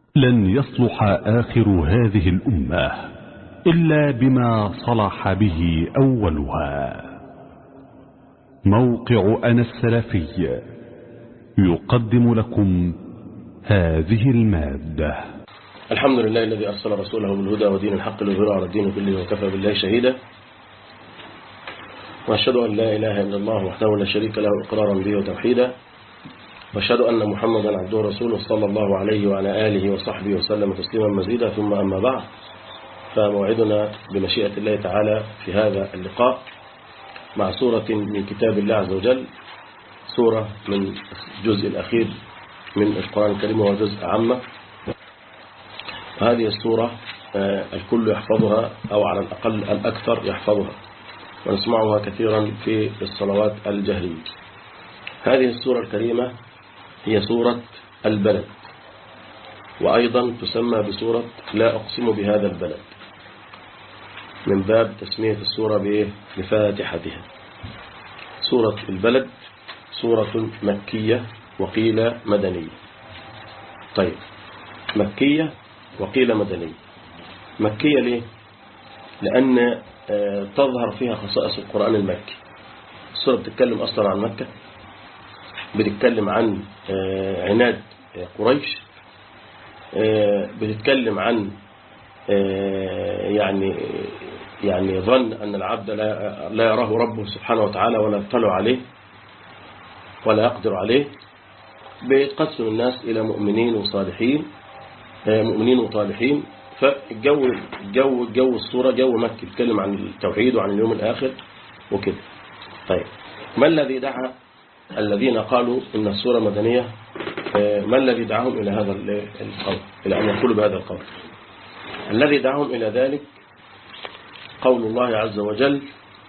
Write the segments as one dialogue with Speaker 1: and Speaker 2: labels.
Speaker 1: لن يصلح آخر هذه الأمة إلا بما صلح به أولها موقع أنا السلفي يقدم لكم هذه المادة
Speaker 2: الحمد لله الذي أرسل رسوله بالهدى ودين الحق ليظهره على الدين كله وكفى بالله شهيدا وأشهد أن لا إله إلا الله وحده لا شريك له إقرارا به وتوحيدا وأشهد أن محمدا عبده ورسوله صلى الله عليه وعلى آله وصحبه وسلم تسليما مزيدا ثم أما بعد فموعدنا بمشيئة الله تعالى في هذا اللقاء مع سورة من كتاب الله عز وجل سورة من الجزء الأخير من القرآن الكريم وهو جزء عامة وهذه السورة الكل يحفظها أو على الأقل الأكثر يحفظها ونسمعها كثيرا في الصلوات الجهرية هذه السورة الكريمة هي سورة البلد وأيضا تسمى بسورة لا أقسم بهذا البلد من باب تسمية السورة بفاتحتها سورة البلد سورة مكية وقيل مدنية طيب مكية وقيل مدنية مكية ليه لأن تظهر فيها خصائص القرآن المكي السورة بتتكلم أصلا عن مكة بتتكلم عن عناد قريش بتتكلم عن يعني يعني ظن أن العبد لا لا يراه ربه سبحانه وتعالى ولا يطلع عليه ولا يقدر عليه بيتقسم الناس إلى مؤمنين وصالحين مؤمنين وطالحين فالجو الجو الجو الصورة جو مكي بيتكلم عن التوحيد وعن اليوم الآخر وكده طيب ما الذي دعا الذين قالوا إن السورة مدنية ما الذي دعاهم إلى هذا القول إلى أن يقولوا بهذا القول الذي دعاهم إلى ذلك قول الله عز وجل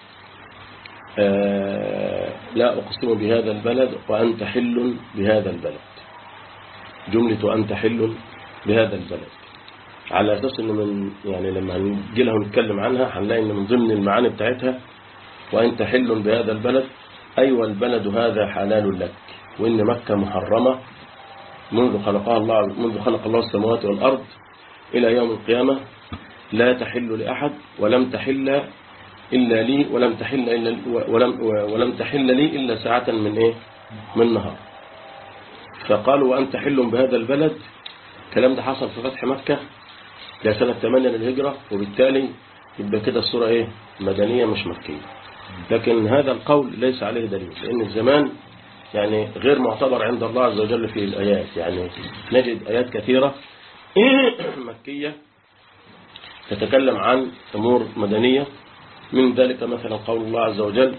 Speaker 2: لا أقسم بهذا البلد وأنت حل بهذا البلد جملة أنت حل بهذا البلد على أساس أنه من يعني لما نجي لها نتكلم عنها هنلاقي أن من ضمن المعاني بتاعتها وأنت حل بهذا البلد أيوة البلد هذا حلال لك وإن مكة محرمة منذ خلقها الله منذ خلق الله السماوات والأرض إلى يوم القيامة لا تحل لأحد ولم تحل إلا لي ولم تحل إلا ولم ولم تحل لي إلا ساعة من إيه من نهار فقالوا وأنت حل بهذا البلد الكلام ده حصل في فتح مكة ده سنة 8 للهجرة وبالتالي يبقى كده الصورة إيه مدنية مش مكية لكن هذا القول ليس عليه دليل لأن الزمان يعني غير معتبر عند الله عز وجل في الآيات يعني نجد آيات كثيرة مكية تتكلم عن أمور مدنية من ذلك مثلا قول الله عز وجل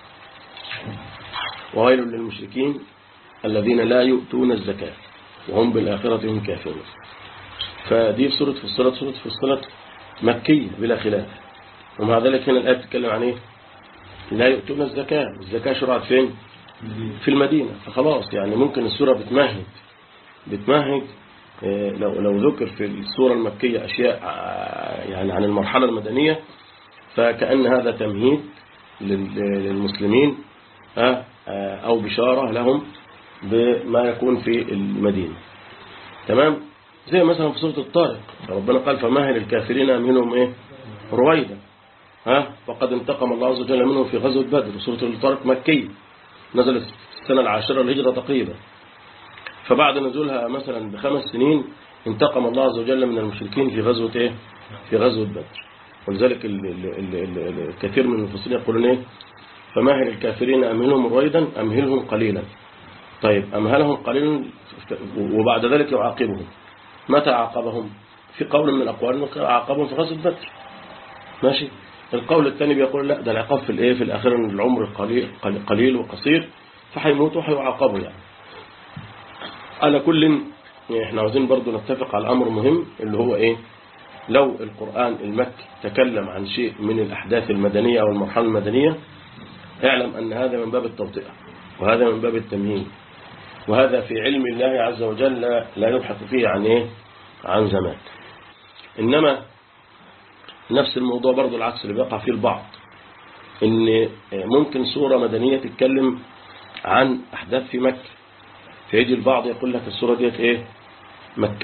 Speaker 2: وويل للمشركين الذين لا يؤتون الزكاة وهم بالآخرة هم كافرون فدي في سورة فصلت سورة فصلت مكية بلا خلاف ومع ذلك هنا الآية تتكلم عن إيه لا يؤتون الزكاة الزكاة شرعت فين في المدينة فخلاص يعني ممكن السورة بتمهد بتمهد لو لو ذكر في السورة المكية أشياء يعني عن المرحلة المدنية فكأن هذا تمهيد للمسلمين أو بشارة لهم بما يكون في المدينة تمام زي مثلا في سورة الطارق ربنا قال فمهل الكافرين منهم إيه رويدا ها فقد انتقم الله عز وجل منهم في غزوة بدر سورة الطارق مكية نزلت السنة العاشرة الهجرة تقريبا فبعد نزولها مثلا بخمس سنين انتقم الله عز وجل من المشركين في غزوة ايه في غزوة بدر ولذلك الكثير من المفسرين يقولون ايه فمهل الكافرين أمهلهم رويدا أمهلهم قليلا طيب أمهلهم قليلا وبعد ذلك يعاقبهم متى عاقبهم في قول من الأقوال عاقبهم في غزوة بدر ماشي القول الثاني بيقول لا ده العقاب في الايه في الاخير ان العمر قليل قليل وقصير فهيموتوا وهيعاقبوا يعني على كل احنا عاوزين برضو نتفق على امر مهم اللي هو ايه لو القرآن المكي تكلم عن شيء من الأحداث المدنية أو المرحلة المدنية اعلم أن هذا من باب التوطئة وهذا من باب التمهيد وهذا في علم الله عز وجل لا يبحث فيه عن إيه عن زمان إنما نفس الموضوع برضو العكس اللي بيقع فيه البعض إن ممكن سورة مدنية تتكلم عن أحداث في مكة فيجي البعض يقول لك السورة ديت إيه مكية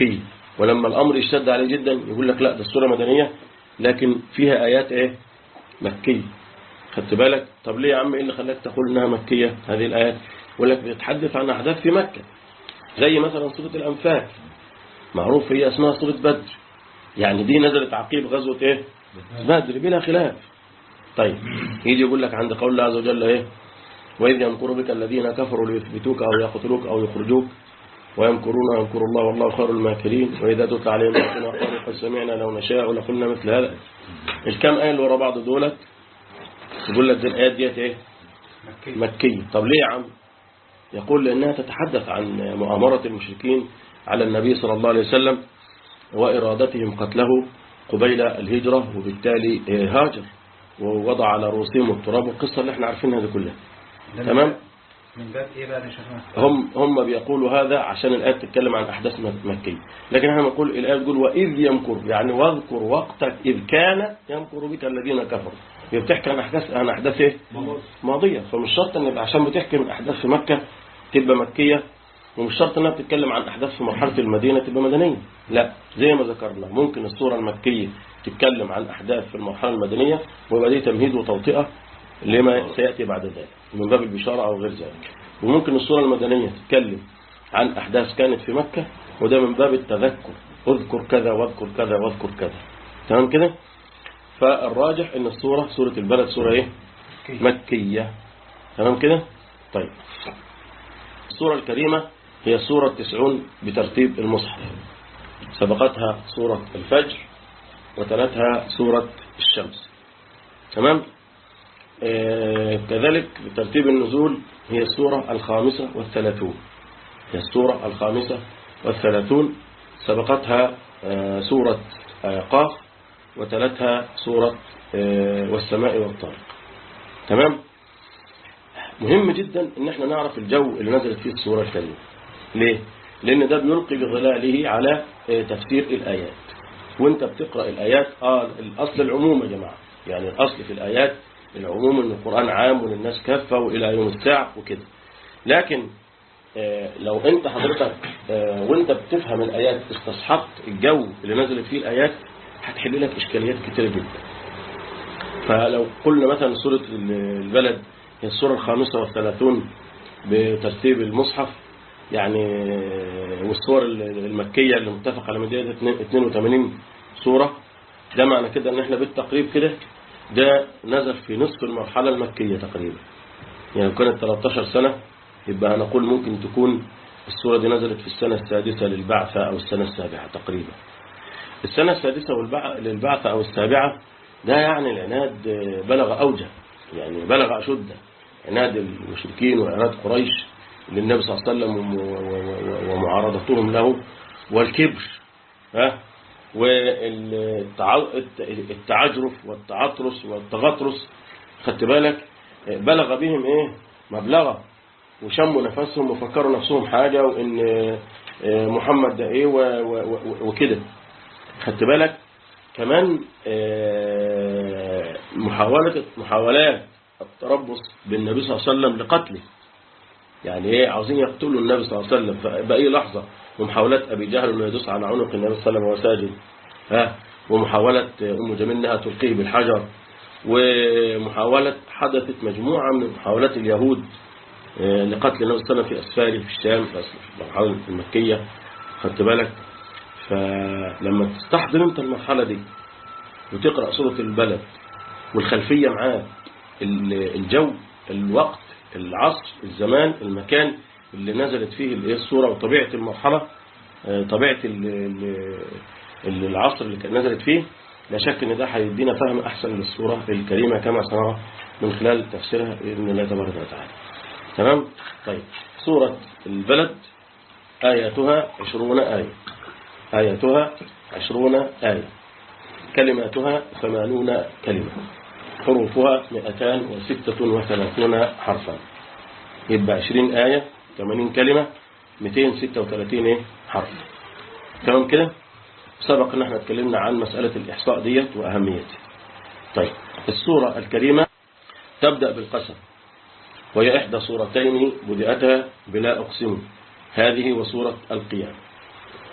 Speaker 2: ولما الأمر يشتد عليه جدا يقول لك لا ده السورة مدنية لكن فيها آيات إيه مكية خدت بالك طب ليه يا عم إيه اللي خلاك تقول إنها مكية هذه الآيات يقول لك بتتحدث عن أحداث في مكة زي مثلا سورة الأنفال معروف هي اسمها سورة بدر يعني دي نزلت عقيب غزوة إيه بدر بلا خلاف طيب يجي يقول لك عند قول الله عز وجل إيه وإذ يمكر بك الذين كفروا ليثبتوك أو يقتلوك أو يخرجوك ويمكرون ويمكر الله والله خير الماكرين وإذا تتلى عليهم آياتنا قالوا قد سمعنا لو نشاء لقلنا مثل هذا الكام آية اللي ورا بعض دولت يقول لك دي الآيات ديت إيه مكية طب ليه يا عم يقول لأنها تتحدث عن مؤامرة المشركين على النبي صلى الله عليه وسلم وإرادتهم قتله قبيل الهجرة وبالتالي هاجر ووضع على رؤوسهم التراب والقصة اللي احنا عارفينها دي كلها
Speaker 3: ده
Speaker 2: تمام
Speaker 3: من باب ايه بقى يا شيخنا
Speaker 2: هم هم بيقولوا هذا عشان الآية تتكلم عن أحداث مك- مكية لكن احنا نقول الآية تقول وإذ يمكر يعني واذكر وقتك إذ كان يمكر بك الذين كفروا هي بتحكي عن أحداث عن أحداث إيه؟ ماضية فمش شرط إن يبقى عشان بتحكي من أحداث في مكة تبقى مكية ومش شرط إنها بتتكلم عن أحداث في مرحلة المدينة تبقى مدنية لا زي ما ذكرنا ممكن السورة المكية تتكلم عن أحداث في المرحلة المدنية ويبقى دي تمهيد وتوطئة لما سيأتي بعد ذلك من باب البشارة أو غير ذلك وممكن السورة المدنية تتكلم عن أحداث كانت في مكة وده من باب التذكر اذكر كذا واذكر كذا واذكر كذا تمام كده فالراجح ان السورة سورة البلد سورة ايه مكية تمام كده طيب السورة الكريمة هي سورة تسعون بترتيب المصحف سبقتها سورة الفجر وتلتها سورة الشمس تمام آه، كذلك بترتيب النزول هي السورة الخامسة والثلاثون هي السورة الخامسة والثلاثون سبقتها آه، سورة آه، قاف وتلتها سورة آه، والسماء والطارق تمام مهم جدا ان احنا نعرف الجو اللي نزلت فيه السورة الكريمة ليه لان ده بيلقي بظلاله على آه، تفسير الايات وانت بتقرأ الايات اه الاصل العموم يا جماعة يعني الاصل في الايات العموم ان القرآن عام وللناس كافة والى يوم الساعة وكده لكن آه، لو انت حضرتك آه، وانت بتفهم الايات استصحبت الجو اللي نزلت فيه الايات هتحل لك اشكاليات كتير جدا فلو قلنا مثلا سورة البلد هي السورة الخامسة والثلاثون بترتيب المصحف يعني والسور المكية اللي متفق على مدينة 82 سورة ده معنى كده ان احنا بالتقريب كده ده نزل في نصف المرحلة المكية تقريبا يعني لو كانت 13 سنة يبقى هنقول ممكن تكون السورة دي نزلت في السنة السادسة للبعثة أو السنة السابعة تقريبا السنة السادسة والبع- للبعثة أو السابعة ده يعني العناد بلغ أوجه يعني بلغ أشده عناد المشركين وعناد قريش للنبي صلى الله عليه وسلم وم- و- و- ومعارضتهم له والكبر ها والتعجرف والتعطرس والتغطرس خدت بالك بلغ بهم ايه مبلغه وشموا نفسهم وفكروا نفسهم حاجة وان محمد ده ايه و- و- و- وكده خدت بالك كمان آه، محاولة محاولات التربص بالنبي صلى الله عليه وسلم لقتله يعني ايه عاوزين يقتلوا النبي صلى الله عليه وسلم فبأي لحظة ومحاولات أبي جهل انه يدوس على عنق النبي صلى الله عليه وسلم وهو ساجد ها ومحاولة أم جميل انها تلقيه بالحجر ومحاولة حدثت مجموعة من محاولات اليهود آه، لقتل النبي صلى الله عليه وسلم في أسفاره في الشام في أس- في المرحلة المكية خدت بالك فلما تستحضر انت المرحلة دي وتقرأ سورة البلد والخلفية معاه ال- الجو الوقت العصر الزمان المكان اللي نزلت فيه ال- السورة وطبيعة المرحلة آه، طبيعة ال- ال- ال- العصر اللي كان نزلت فيه لا شك ان ده هيدينا فهم احسن للسورة الكريمة كما سنرى من خلال تفسيرها بإذن الله تبارك وتعالى تمام طيب سورة البلد آياتها عشرون آية آياتها عشرون آية كلماتها ثمانون كلمة حروفها مئتان وستة وثلاثون حرفا يبقى عشرين آية ثمانين كلمة مئتين ستة وثلاثين إيه؟ حرف تمام كده سبق ان احنا اتكلمنا عن مسألة الإحصاء ديت وأهميتها طيب السورة الكريمة تبدأ بالقسم وهي إحدى سورتين بدأتا بلا أقسم هذه وسورة القيامة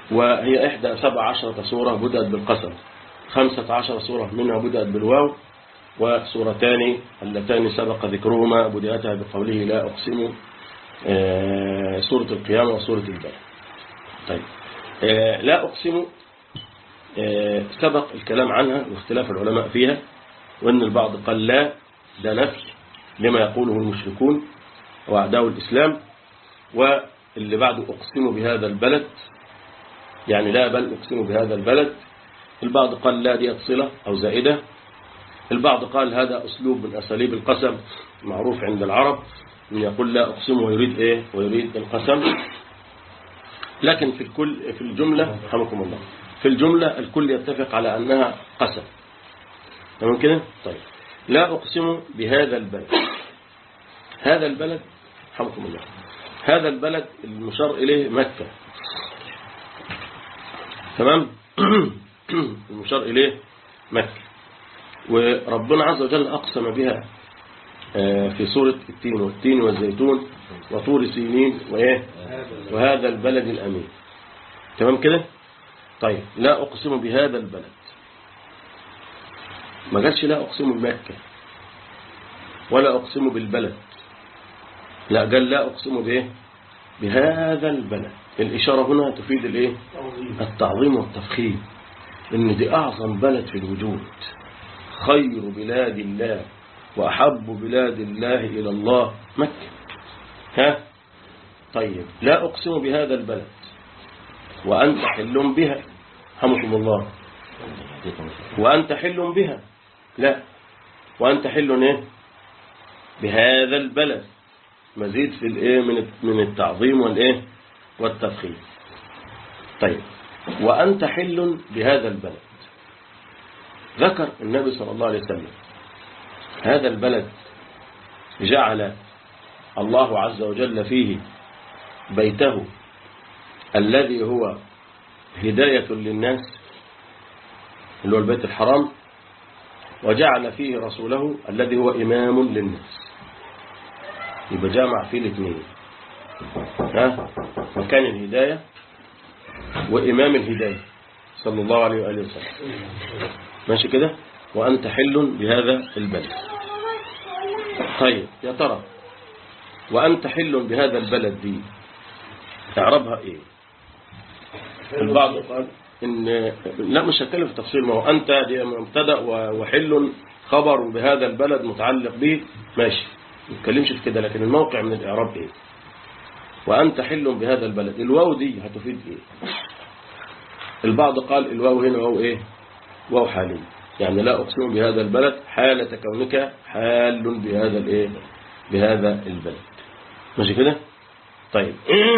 Speaker 2: وهي إحدى سبع عشرة سورة بدأت بالقسم خمسة عشر سورة منها بدأت بالواو وسورتان اللتان سبق ذكرهما بدأتها بقوله لا أقسم آه، سورة القيامة وسورة البلد طيب آه، لا أقسم آه، سبق الكلام عنها واختلاف العلماء فيها وأن البعض قال لا ده نفي لما يقوله المشركون وأعداء الإسلام واللي بعده أقسم بهذا البلد يعني لا بل أقسم بهذا البلد البعض قال لا دي صلة أو زائدة البعض قال هذا أسلوب من أساليب القسم معروف عند العرب من يقول لا أقسم ويريد إيه ويريد القسم لكن في الكل في الجملة رحمكم الله في الجملة الكل يتفق على أنها قسم تمام كده طيب لا أقسم بهذا البلد هذا البلد رحمكم الله هذا البلد المشار إليه مكة تمام المشار إليه مكة وربنا عز وجل أقسم بها آه، في سورة التين والتين والزيتون وطور سينين وإيه وهذا البلد الأمين تمام كده طيب لا أقسم بهذا البلد ما قالش لا أقسم بمكة ولا أقسم بالبلد لا قال لا أقسم بإيه بهذا البلد الإشارة هنا تفيد الإيه التعظيم والتفخيم إن دي أعظم بلد في الوجود خير بلاد الله وأحب بلاد الله إلى الله مكة ها طيب لا أقسم بهذا البلد وأنت حل بها حمكم الله وأنت حل بها لا وأنت حل إيه بهذا البلد مزيد في الإيه من من التعظيم والإيه والتفخيم طيب وأنت حل بهذا البلد ذكر النبي صلى الله عليه وسلم هذا البلد جعل الله عز وجل فيه بيته الذي هو هداية للناس اللي هو البيت الحرام وجعل فيه رسوله الذي هو إمام للناس يبقى جامع فيه الاثنين ها مكان الهداية وإمام الهداية صلى الله عليه وآله وسلم ماشي كده وأنت حل بهذا البلد طيب يا ترى وأنت حل بهذا البلد دي تعربها إيه البعض قال إن لا مش هتكلم في تفصيل ما هو أنت دي مبتدا وحل خبر بهذا البلد متعلق به ماشي ما نتكلمش في كده لكن الموقع من الإعراب إيه وأنت حل بهذا البلد الواو دي هتفيد إيه البعض قال الواو هنا واو إيه واو حالي يعني لا أقسم بهذا البلد حالة كونك حال بهذا الإيه بهذا البلد ماشي كده طيب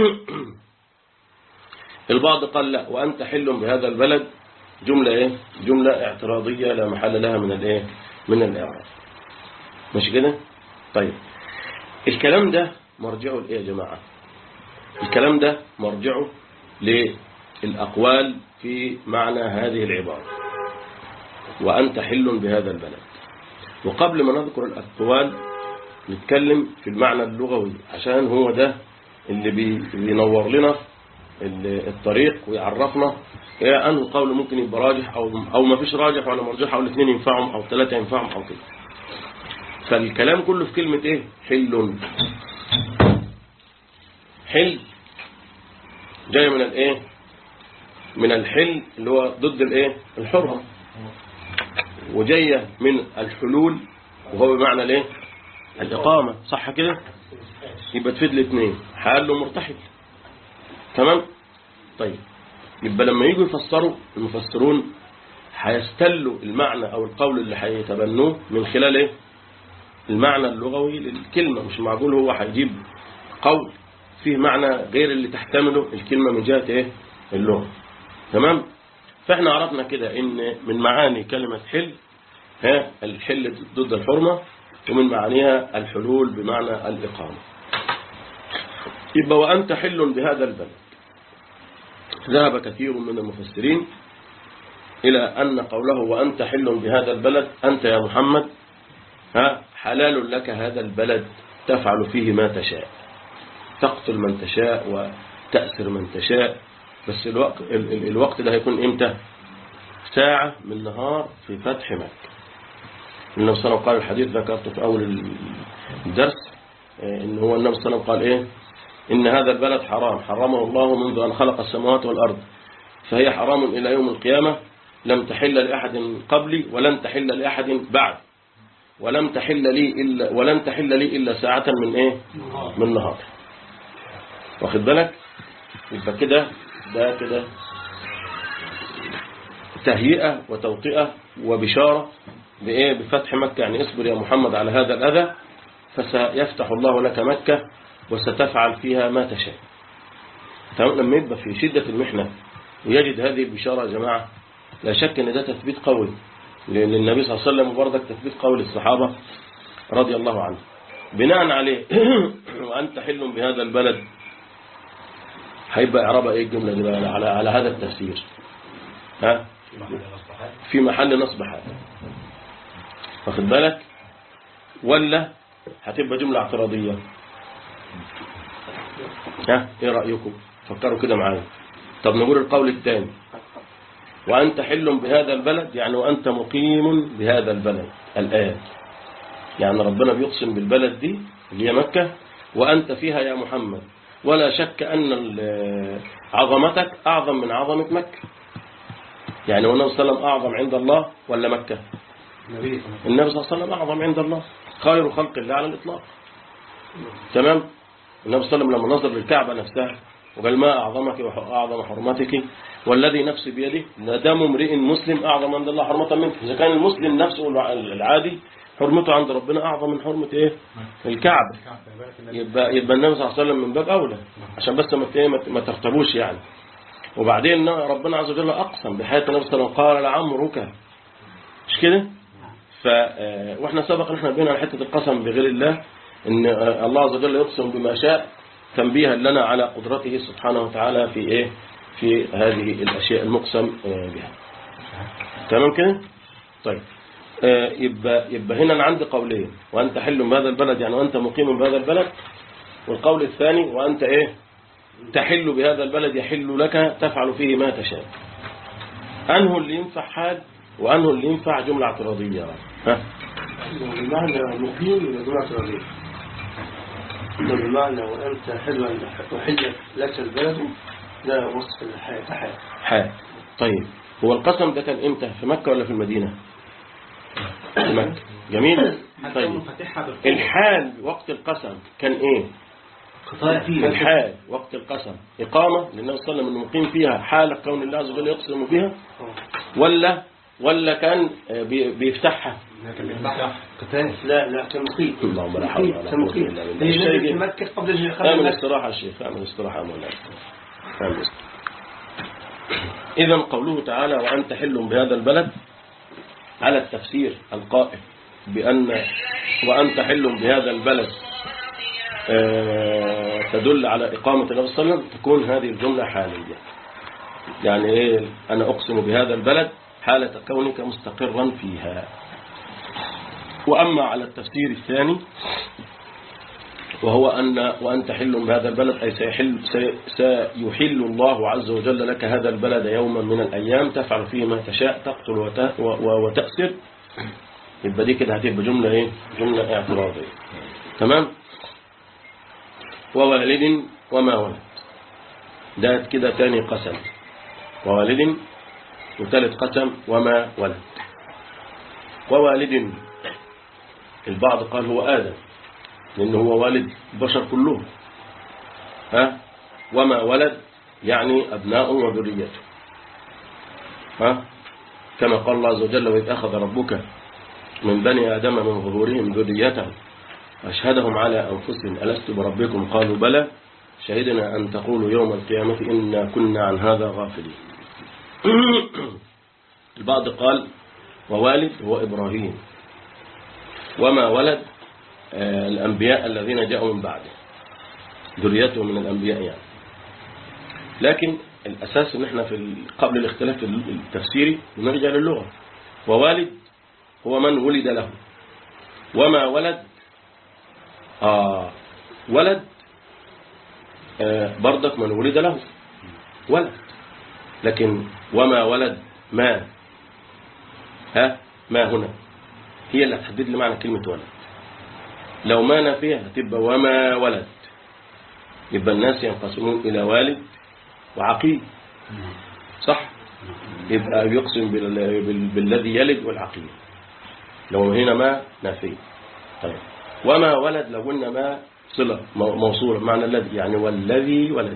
Speaker 2: البعض قال لا وأنت حل بهذا البلد جملة إيه جملة اعتراضية لا محل لها من الإيه من الإعراب ماشي كده طيب الكلام ده مرجعه لإيه يا جماعة الكلام ده مرجعه للأقوال في معنى هذه العبارة وأنت حل بهذا البلد وقبل ما نذكر الأقوال نتكلم في المعنى اللغوي عشان هو ده اللي بينور لنا الطريق ويعرفنا ايه انه قول ممكن يبقى راجح او او ما فيش راجح ولا مرجح او الاثنين ينفعهم او ثلاثه ينفعهم او كده فالكلام كله في كلمه ايه حل حل جاي من الايه من الحل اللي هو ضد الايه الحرمه وجايه من الحلول وهو بمعنى الايه الاقامه صح كده يبقى تفيد الاثنين حال ومرتحل تمام طيب يبقى لما يجوا يفسروا المفسرون هيستلوا المعنى او القول اللي هيتبنوه من خلال ايه المعنى اللغوي للكلمة مش معقول هو هيجيب قول فيه معنى غير اللي تحتمله الكلمة من جهة ايه اللغة تمام فاحنا عرفنا كده ان من معاني كلمة حل ها الحل ضد الحرمة ومن معانيها الحلول بمعنى الإقامة يبقى وأنت حل بهذا البلد ذهب كثير من المفسرين إلى أن قوله وأنت حل بهذا البلد أنت يا محمد ها حلال لك هذا البلد تفعل فيه ما تشاء تقتل من تشاء وتأسر من تشاء بس الوقت ال- ال- الوقت ده هيكون امتى ساعة من نهار في فتح مكة النبي صلى الله عليه وسلم قال الحديث ذكرته في أول الدرس آه، إن هو النبي صلى الله عليه وسلم قال إيه إن هذا البلد حرام حرمه الله منذ أن خلق السماوات والأرض فهي حرام إلى يوم القيامة لم تحل لأحد قبلي ولن تحل لأحد بعد ولم تحل لي إلا ولن تحل لي إلا ساعة من إيه من نهار واخد بالك يبقى كده ده كده تهيئة وتوطئة وبشارة بإيه بفتح مكة يعني اصبر يا محمد على هذا الأذى فسيفتح الله لك مكة وستفعل فيها ما تشاء تمام لما يبقى في شدة المحنة ويجد هذه البشارة يا جماعة لا شك ان ده تثبيت قوي للنبي صلى الله عليه وسلم وبرضك تثبيت قول الصحابة رضي الله عنهم بناء عليه وأنت حل بهذا البلد هيبقى إعرابها إيه الجملة دي بقى على, على هذا التفسير ها في محل نصب حال واخد بالك ولا هتبقى جملة اعتراضية ها ايه رأيكم فكروا كده معايا طب نقول القول الثاني وأنت حل بهذا البلد يعني وأنت مقيم بهذا البلد الآن يعني ربنا بيقسم بالبلد دي اللي هي مكة وأنت فيها يا محمد ولا شك أن ال- عظمتك أعظم من عظمة مكة يعني والنبي صلى الله عليه وسلم أعظم عند الله ولا مكة
Speaker 3: النبي صلى الله عليه
Speaker 2: النبي صلى الله عليه وسلم أعظم عند الله خير خلق الله على الإطلاق تمام النبي صلى الله عليه وسلم لما نظر للكعبة نفسها وقال ما أعظمك وأعظم حرمتك والذي نفسي بيده لدم امرئ مسلم أعظم عند الله حرمة منك إذا كان المسلم نفسه العادي حرمته عند ربنا أعظم من حرمة إيه الكعبة
Speaker 3: وسلم
Speaker 2: يبقى يبقى النبي صلى الله عليه وسلم من باب أولى عشان بس ما ت- ما- ما ترتبوش يعني وبعدين ربنا عز وجل أقسم بحياة النبي صلى الله عليه وسلم قال لعمرك مش كده ف آه، واحنا سبق ان احنا بينا على حته القسم بغير الله ان آه، الله عز وجل يقسم بما شاء تنبيها لنا على قدرته سبحانه وتعالى في ايه في هذه الاشياء المقسم آه، بها تمام كده طيب آه، يبقى يبقى هنا انا عندي قولين وانت حل بهذا البلد يعني وانت مقيم بهذا البلد والقول الثاني وانت ايه تحل بهذا البلد يحل لك تفعل فيه ما تشاء انه اللي ينفع حال وانه اللي ينفع جمله اعتراضيه ها
Speaker 4: بمعنى مقيم من جملة رضيع بمعنى وأنت حلو أن أحل لك البلد ده وصف الحياة حياة
Speaker 2: حال طيب هو القسم ده كان امتى في مكة ولا في المدينة في مكة جميل طيب
Speaker 3: فاتحها بالقوة
Speaker 2: الحال وقت القسم كان ايه
Speaker 3: قطايا فيه
Speaker 2: الحال وقت القسم إقامة للنبي صلى الله عليه وسلم انه مقيم فيها حال كون الله عز وجل يقسم بها ولا ولا كان آه، بي- بيفتحها
Speaker 3: قتال
Speaker 4: لا لا كان مقيم
Speaker 2: اللهم لا حول ولا
Speaker 4: كان
Speaker 2: قوة
Speaker 4: مقيم
Speaker 2: إلا بالله.
Speaker 4: هي
Speaker 2: الشيء
Speaker 4: نزلت في
Speaker 2: جه.
Speaker 4: مكة قبل
Speaker 2: اعمل
Speaker 4: خلال مكة
Speaker 2: استراحة يا شيخ اعمل استراحة يا مولانا اعمل استراحة إذا قوله تعالى وأنت حل بهذا البلد على التفسير القائم بأن وأنت حل بهذا البلد آه، تدل على إقامة النبي صلى الله عليه وسلم تكون هذه الجملة حالية يعني إيه أنا أقسم بهذا البلد حالة كونك مستقرا فيها وأما على التفسير الثاني وهو أن وأنت حل بهذا البلد أي سيحل سي- سيحل الله عز وجل لك هذا البلد يوما من الأيام تفعل فيه ما تشاء تقتل وت- و- و- وتأسر يبقى دي كده هتبقى جملة إيه جملة اعتراضية تمام ووالد وما ولد ده كده تاني قسم ووالد وثالث قسم وما ولد ووالد البعض قال هو آدم لأنه هو والد البشر كلهم ها وما ولد يعني أبناء وذريته ها كما قال الله عز وجل وإذ أخذ ربك من بني آدم من ظهورهم ذريتهم أشهدهم على أنفسهم ألست بربكم قالوا بلى شهدنا أن تقولوا يوم القيامة إنا كنا عن هذا غافلين البعض قال ووالد هو إبراهيم وما ولد آه، الأنبياء الذين جاءوا من بعده ذريته من الأنبياء يعني لكن الأساس ان احنا في ال- قبل الاختلاف التفسيري نرجع للغة ووالد هو من ولد له وما ولد آه ولد آه برضك من ولد له ولد لكن وما ولد ما ها ما هنا هي اللي هتحدد لي معنى كلمة ولد لو ما نافية هتبقى وما ولد يبقى الناس ينقسمون إلى والد وعقيل صح يبقى يقسم بال- بال- بالذي يلد والعقيل لو هنا ما نافية طيب وما ولد لو قلنا ما صلة مو- موصولة معنى الذي يعني والذي ولد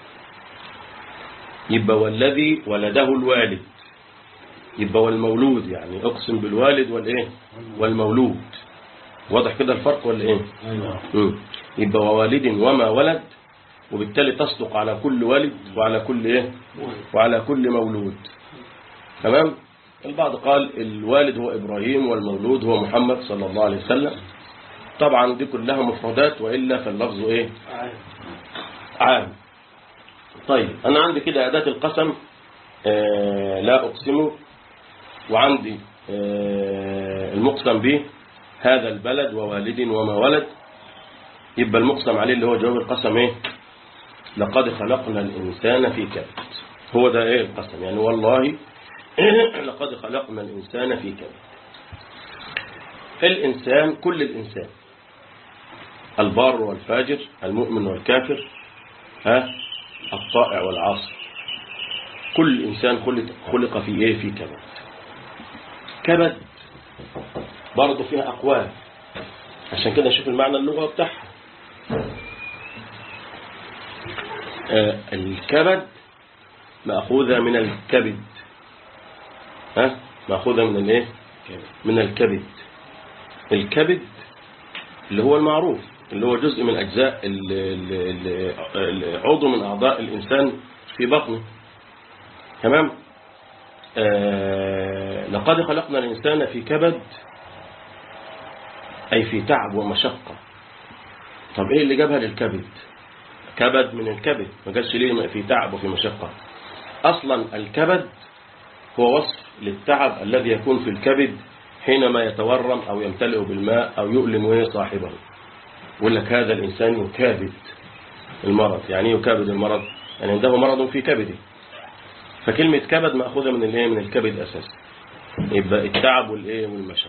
Speaker 2: يبقى والذي ولده الوالد يبقى والمولود يعني اقسم بالوالد والايه والمولود واضح كده الفرق ولا ايه مم. يبقى ووالد وما ولد وبالتالي تصدق على كل والد وعلى كل ايه وعلى كل مولود تمام البعض قال الوالد هو إبراهيم والمولود هو محمد صلى الله عليه وسلم طبعا دي كلها مفردات وإلا فاللفظ إيه عام طيب أنا عندي كده أداة القسم آه لا أقسم وعندي آه المقسم به هذا البلد ووالد وما ولد يبقى المقسم عليه اللي هو جواب القسم إيه لقد خلقنا الإنسان في كبد هو ده إيه القسم يعني والله لقد خلقنا الإنسان في كبد الإنسان كل الإنسان البار والفاجر المؤمن والكافر ها الطائع والعاصي كل إنسان خلق, خلق في إيه في كبد كبد برضه فيها أقوال عشان كده نشوف المعنى اللغة بتاعها آه الكبد مأخوذة من الكبد ها مأخوذة من الايه من الكبد الكبد اللي هو المعروف اللي هو جزء من أجزاء ال- ال- ال- ال- عضو من أعضاء الإنسان في بطنه تمام آه لقد خلقنا الإنسان في كبد أي في تعب ومشقة طب إيه اللي جابها للكبد كبد من الكبد ما قالش ليه في تعب وفي مشقة أصلا الكبد هو وصف للتعب الذي يكون في الكبد حينما يتورم أو يمتلئ بالماء أو يؤلم وهي صاحبه يقول لك هذا الإنسان يكابد المرض يعني إيه يكابد المرض يعني عنده مرض في كبده فكلمة كبد مأخوذة من الايه من الكبد أساسا يبقى التعب والايه والمشقة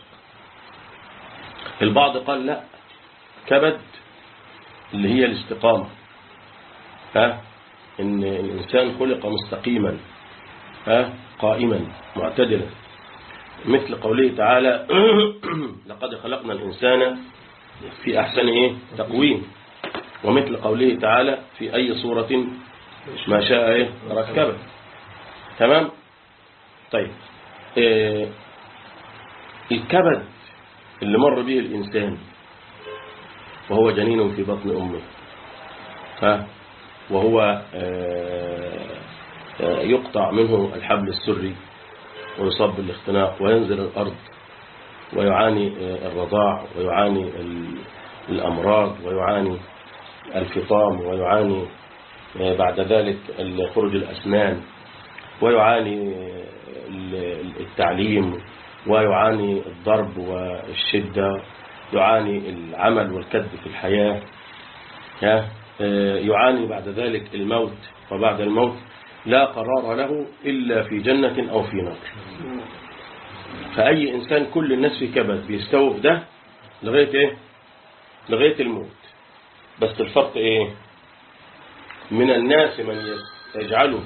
Speaker 2: البعض قال لا كبد اللي هي الاستقامة ها ان الإنسان خلق مستقيما ها قائما معتدلا مثل قوله تعالى لقد خلقنا الإنسان في أحسن إيه تقويم ومثل قوله تعالى في أي صورة ما شاء إيه ركبه تمام طيب إيه الكبد اللي مر به الإنسان وهو جنين في بطن أمه ها وهو آه، آه، يقطع منه الحبل السري ويصاب بالاختناق وينزل الأرض ويعاني آه، الرضاع ويعاني ال- الأمراض ويعاني الفطام ويعاني آه، بعد ذلك خروج الأسنان ويعاني ال- التعليم ويعاني الضرب والشدة يعاني العمل والكد في الحياة ها؟ آه، يعاني بعد ذلك الموت وبعد الموت لا قرار له إلا في جنة أو في نار فأي إنسان كل الناس في كبد بيستووا في ده لغاية إيه لغاية الموت بس الفرق إيه من الناس من يجعله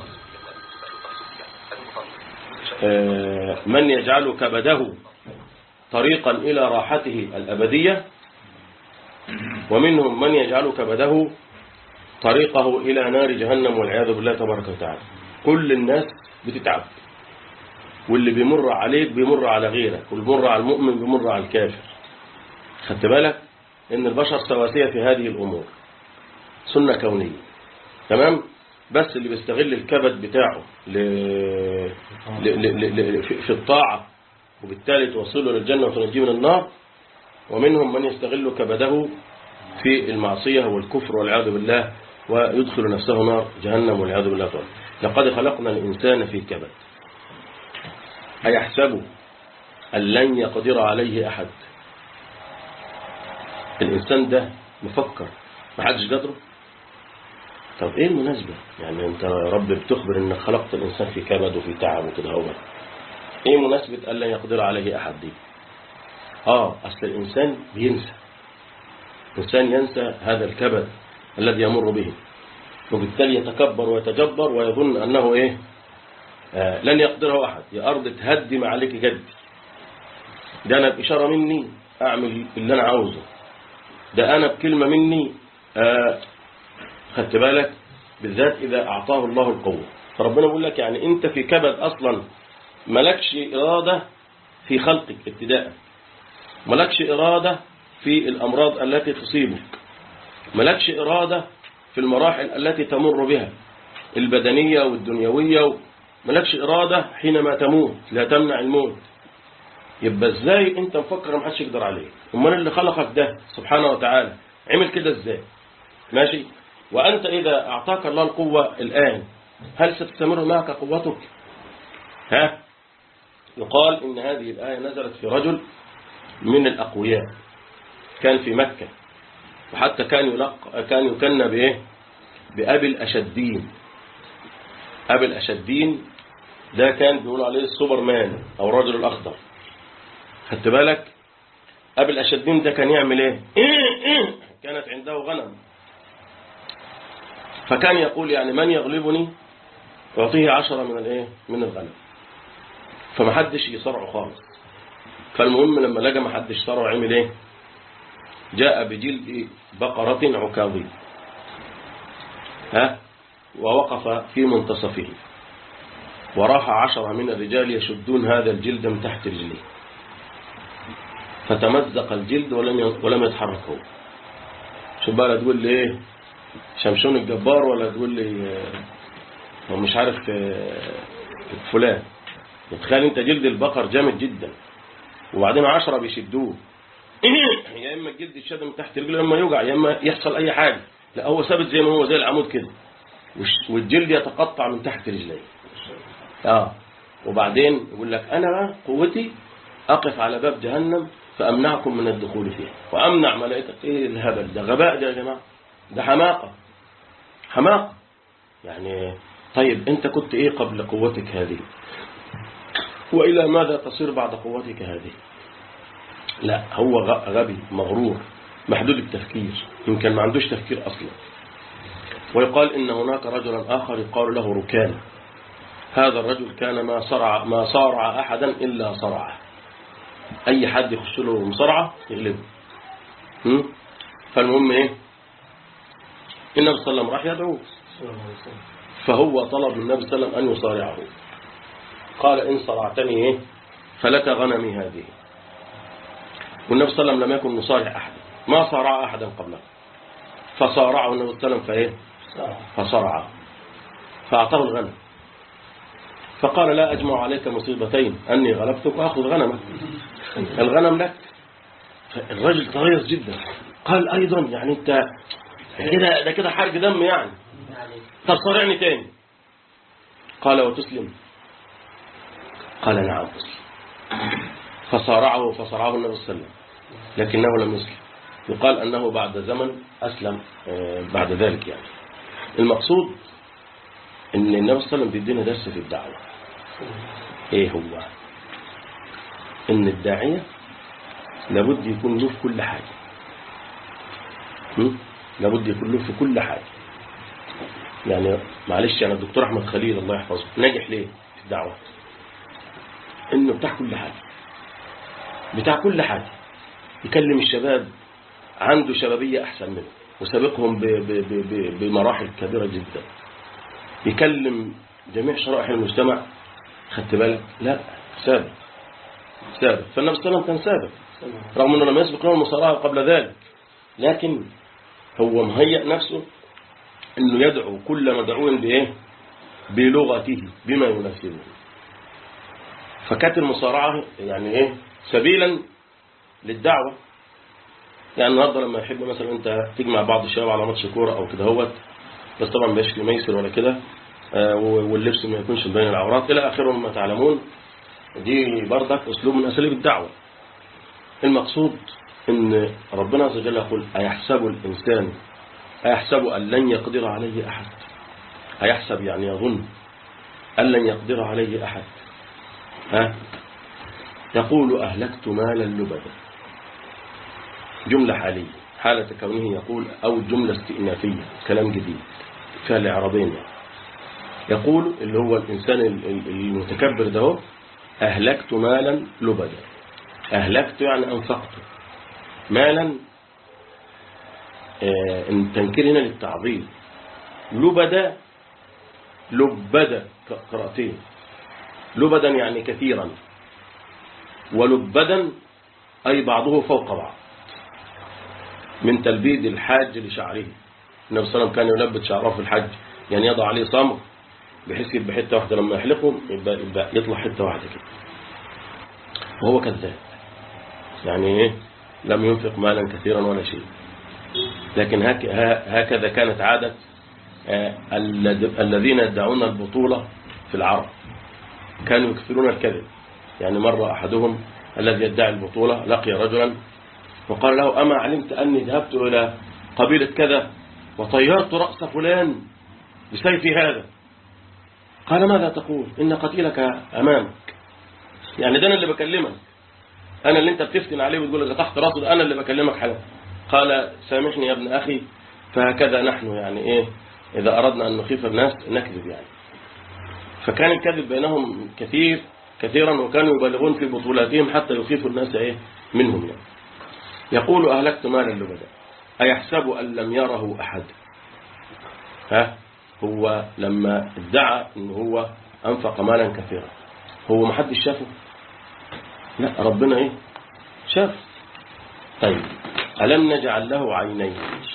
Speaker 2: آه، من يجعل كبده طريقا إلى راحته الأبدية ومنهم من يجعل كبده طريقه إلى نار جهنم والعياذ بالله تبارك وتعالى كل الناس بتتعب واللي بيمر عليك بيمر على غيرك واللي بيمر على المؤمن بيمر على الكافر خدت بالك ان البشر سواسية في هذه الأمور سنة كونية تمام بس اللي بيستغل الكبد بتاعه ل... ل... ل... ل... في- في الطاعة وبالتالي توصله للجنة وتنجيه من النار ومنهم من يستغل كبده في المعصية والكفر والعياذ بالله ويدخل نفسه نار جهنم والعياذ بالله تعالى لقد خلقنا الإنسان في كبد أيحسب أن لن يقدر عليه أحد الإنسان ده مفكر ما حدش قدره طب ايه المناسبة يعني انت يا رب بتخبر انك خلقت الانسان في كبد وفي تعب وكده هو ايه مناسبة الا يقدر عليه احد دي اه اصل الانسان بينسى الانسان ينسى هذا الكبد الذي يمر به وبالتالي يتكبر ويتجبر ويظن انه ايه آه لن يقدره احد يا ارض تهدم عليك جدي ده انا باشاره مني اعمل اللي انا عاوزه ده انا بكلمه مني آه خدت بالك بالذات إذا أعطاه الله القوة فربنا بيقول لك يعني أنت في كبد أصلا ملكش إرادة في خلقك ابتداء ملكش إرادة في الأمراض التي تصيبك ملكش إرادة في المراحل التي تمر بها البدنية والدنيوية ملكش إرادة حينما تموت لا تمنع الموت يبقى ازاي انت مفكر ما حدش يقدر عليك امال اللي خلقك ده سبحانه وتعالى عمل كده ازاي ماشي وأنت إذا أعطاك الله القوة الآن هل ستستمر معك قوتك ها يقال إن هذه الآية نزلت في رجل من الأقوياء كان في مكة وحتى كان يلق كان يكنى بإيه بأبي الأشدين أبي الأشدين ده كان بيقولوا عليه السوبرمان أو الرجل الأخضر خدت بالك أبي الأشدين ده كان يعمل إيه كانت عنده غنم فكان يقول يعني من يغلبني يعطيه عشرة من الايه من الغنم فما حدش يصرعه خالص فالمهم لما لقى ما حدش صرعه عمل ايه جاء بجلد بقرة عكاظي ها ووقف في منتصفه وراح عشرة من الرجال يشدون هذا الجلد من تحت رجليه فتمزق الجلد ولم ولم يتحرك هو شو بقى تقول لي ايه شمشون الجبار ولا تقول لي آه، مش عارف آه، فلان تخيل انت جلد البقر جامد جدا وبعدين عشرة بيشدوه يا اما الجلد يتشد من تحت رجله يا اما يوجع يا اما يحصل اي حاجه لا هو ثابت زي ما هو زي العمود كده والش- والجلد يتقطع من تحت رجليه اه وبعدين يقول لك انا بقى قوتي اقف على باب جهنم فامنعكم من الدخول فيها وامنع ملائكه ايه الهبل ده غباء ده يا جماعه ده حماقه حماقه يعني طيب انت كنت ايه قبل قوتك هذه والى ماذا تصير بعد قوتك هذه لا هو غ- غبي مغرور محدود التفكير يمكن ما عندوش تفكير اصلا ويقال ان هناك رجلا اخر يقال له ركان هذا الرجل كان ما صرع ما صارع احدا الا صرعه اي حد يخش له مصارعه يغلبه هم؟ فالمهم ايه النبي صلى الله عليه وسلم راح يدعوه فهو طلب من النبي صلى الله عليه وسلم ان يصارعه قال ان صرعتني ايه فلك غنمي هذه والنبي صلى الله عليه وسلم لم يكن مصارع احدا ما صارع احدا قبله فصارعه النبي صلى الله عليه وسلم فايه فصرعه فاعطاه الغنم فقال لا أجمع عليك مصيبتين أني غلبتك وأخذ غنمك الغنم لك الرجل تغيظ جدا قال أيضا يعني أنت ده كده ده كده حرق دم يعني طب صارعني تاني قال وتسلم قال نعم أسلم فصارعه فصرعه النبي صلى الله عليه وسلم لكنه لم يسلم يقال أنه بعد زمن أسلم آه، بعد ذلك يعني المقصود ان النبي صلى الله عليه وسلم بيدينا درس في الدعوة ايه هو ان الداعية لابد يكون له في كل حاجة هم؟ لابد يكون له في كل حاجة يعني معلش يعني الدكتور احمد خليل الله يحفظه ناجح ليه في الدعوة انه بتاع كل حاجة بتاع كل حاجة يكلم الشباب عنده شبابية احسن منه وسابقهم ب- ب- ب- ب- بمراحل كبيرة جدا يكلم جميع شرائح المجتمع خدت بالك لا سابق سابق فالنبي صلى الله عليه وسلم كان سابق رغم انه لم يسبق له المصارعه قبل ذلك لكن هو مهيئ نفسه انه يدعو كل مدعو بايه بلغته بما يناسبه فكانت المصارعه يعني ايه سبيلا للدعوه يعني النهارده لما يحب مثلا انت تجمع بعض الشباب على ماتش كوره او كده هوت بس طبعا مش ميسر ولا كده آه، واللبس ما يكونش مبين العورات الى اخره مما تعلمون دي برضك اسلوب من اساليب الدعوه المقصود ان ربنا عز وجل يقول ايحسب الانسان أيحسب أن لن يقدر عليه أحد أيحسب يعني يظن أن لن يقدر عليه أحد ها يقول أهلكت مالا لبدا جملة حالية حالة كونه يقول أو جملة استئنافية كلام جديد فيها الإعرابين يعني. يقول اللي هو الإنسان ال- ال- المتكبر ده هو، أهلكت مالا لبدا أهلكت يعني أنفقته مالا آه، إن تنكير هنا للتعظيم لبدا لبدا ك- قراءتين لبدا يعني كثيرا ولبدا أي بعضه فوق بعض من تلبيد الحاج لشعره النبي صلى الله عليه وسلم كان يلبد شعره في الحج يعني يضع عليه صمغ بحيث يبقى حته واحده لما يحلقه يبقى, يبقى يطلع حته واحده كده وهو كذاب يعني ايه لم ينفق مالا كثيرا ولا شيء لكن هك ها- هكذا كانت عادة آه، الذ- الذين يدعون البطولة في العرب كانوا يكثرون الكذب يعني مرة أحدهم الذي يدعي البطولة لقي رجلا وقال له أما علمت أني ذهبت إلى قبيلة كذا وطيرت رأس فلان بسيفي هذا قال ماذا تقول إن قتيلك أمامك يعني ده أنا اللي بكلمك أنا اللي أنت بتفتن عليه وتقول لك تحت راسه ده أنا اللي بكلمك حاجة قال سامحني يا ابن أخي فهكذا نحن يعني إيه إذا أردنا أن نخيف الناس نكذب يعني فكان الكذب بينهم كثير كثيرا وكانوا يبالغون في بطولاتهم حتى يخيفوا الناس إيه منهم يعني يقول أهلكت مالا لبدا أيحسب أن لم يره أحد ها هو لما ادعى أنه هو أنفق مالا كثيرا هو ما حدش شافه لا ربنا إيه شاف طيب ألم نجعل له عينين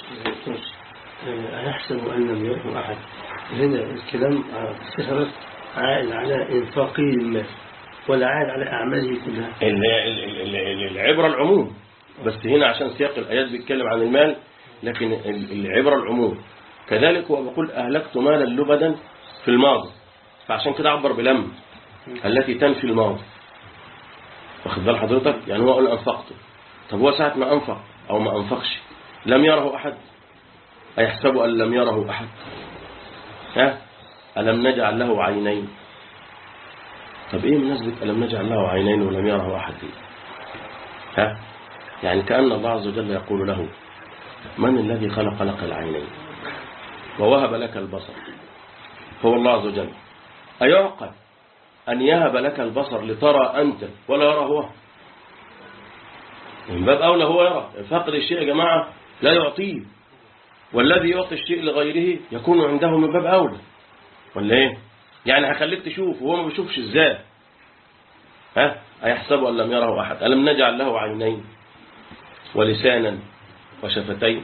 Speaker 4: أيحسب أن لم يره أحد هنا الكلام آه، الصفة عائد على إنفاقه المال ولا عائد على أعماله كلها
Speaker 2: ال- ال- ال- ال- العبرة العموم بس هنا عشان سياق الآيات بيتكلم عن المال لكن ال- العبرة العموم كذلك هو بيقول أهلكت مالا لبدا في الماضي فعشان كده عبر بلم التي تنفي الماضي واخد بال حضرتك يعني هو قال أنفقته طب هو ساعة ما أنفق أو ما أنفقش لم يره أحد أيحسب أن لم يره أحد ها ألم نجعل له عينين طب ايه مناسبة ألم نجعل له عينين ولم يره أحد دي؟ ها يعني كأن الله عز وجل يقول له من الذي خلق لك العينين ووهب لك البصر هو الله عز وجل أيعقل أن يهب لك البصر لترى أنت ولا يرى هو من باب أولى هو يرى فقد الشيء يا جماعة لا يعطيه والذي يعطي الشيء لغيره يكون عنده من باب أولى ولا ايه يعني هخليك تشوف وهو ما بيشوفش ازاي ها أيحسب أن لم يره أحد ألم نجعل له عينين ولسانا وشفتين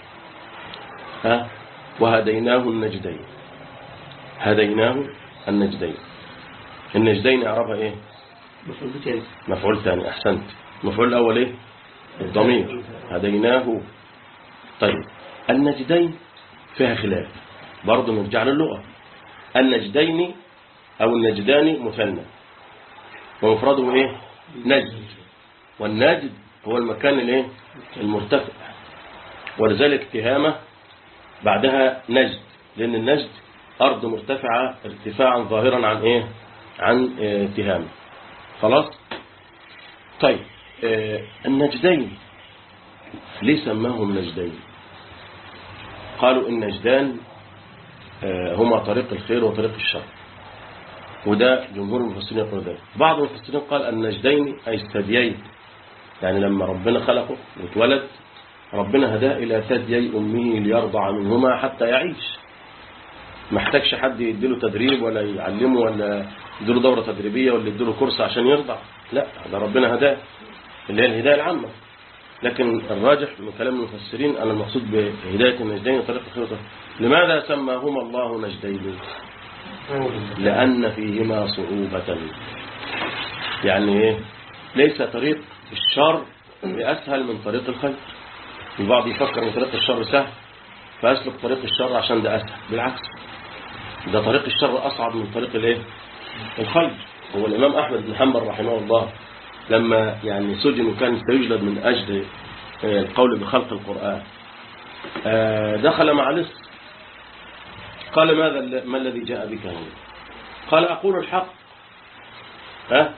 Speaker 2: ها وهديناه النجدين هديناه النجدين النجدين أعرفها إيه
Speaker 4: مفعول تاني
Speaker 2: مفعول ثاني أحسنت المفعول الأول إيه الضمير هديناه طيب النجدين فيها خلاف برضه نرجع للغة النجدين أو النجدان مثنى ومفرده إيه نجد والنجد هو المكان الايه المرتفع ولذلك تهامة بعدها نجد لأن النجد أرض مرتفعة ارتفاعا ظاهرا عن إيه عن آه، تهامة خلاص طيب آه، النجدين ليه سماهم نجدين قالوا النجدان آه، هما طريق الخير وطريق الشر وده جمهور المفسرين يقول ذلك بعض المفسرين قال النجدين أي الثديين يعني لما ربنا خلقه واتولد ربنا هداه إلى ثديي أمه ليرضع منهما حتى يعيش ما احتاجش حد يديله تدريب ولا يعلمه ولا يديله دورة تدريبية ولا يديله كورس عشان يرضع لا ده ربنا هداه اللي هي الهداية العامة لكن الراجح من كلام المفسرين أن المقصود بهداية النجدين وطريق الخير لماذا سماهما الله نجدين لأن فيهما صعوبة يعني إيه ليس طريق الشر بأسهل من طريق الخير البعض يفكر ان طريق الشر سهل فأسلك طريق الشر عشان ده أسهل بالعكس ده طريق الشر أصعب من طريق الايه الخير هو الإمام أحمد بن حنبل رحمه الله لما يعني سجن وكان سيجلد من أجل آه، القول بخلق القرآن آه، دخل مع لص قال ماذا ال- ما الذي جاء بك هنا قال أقول الحق ها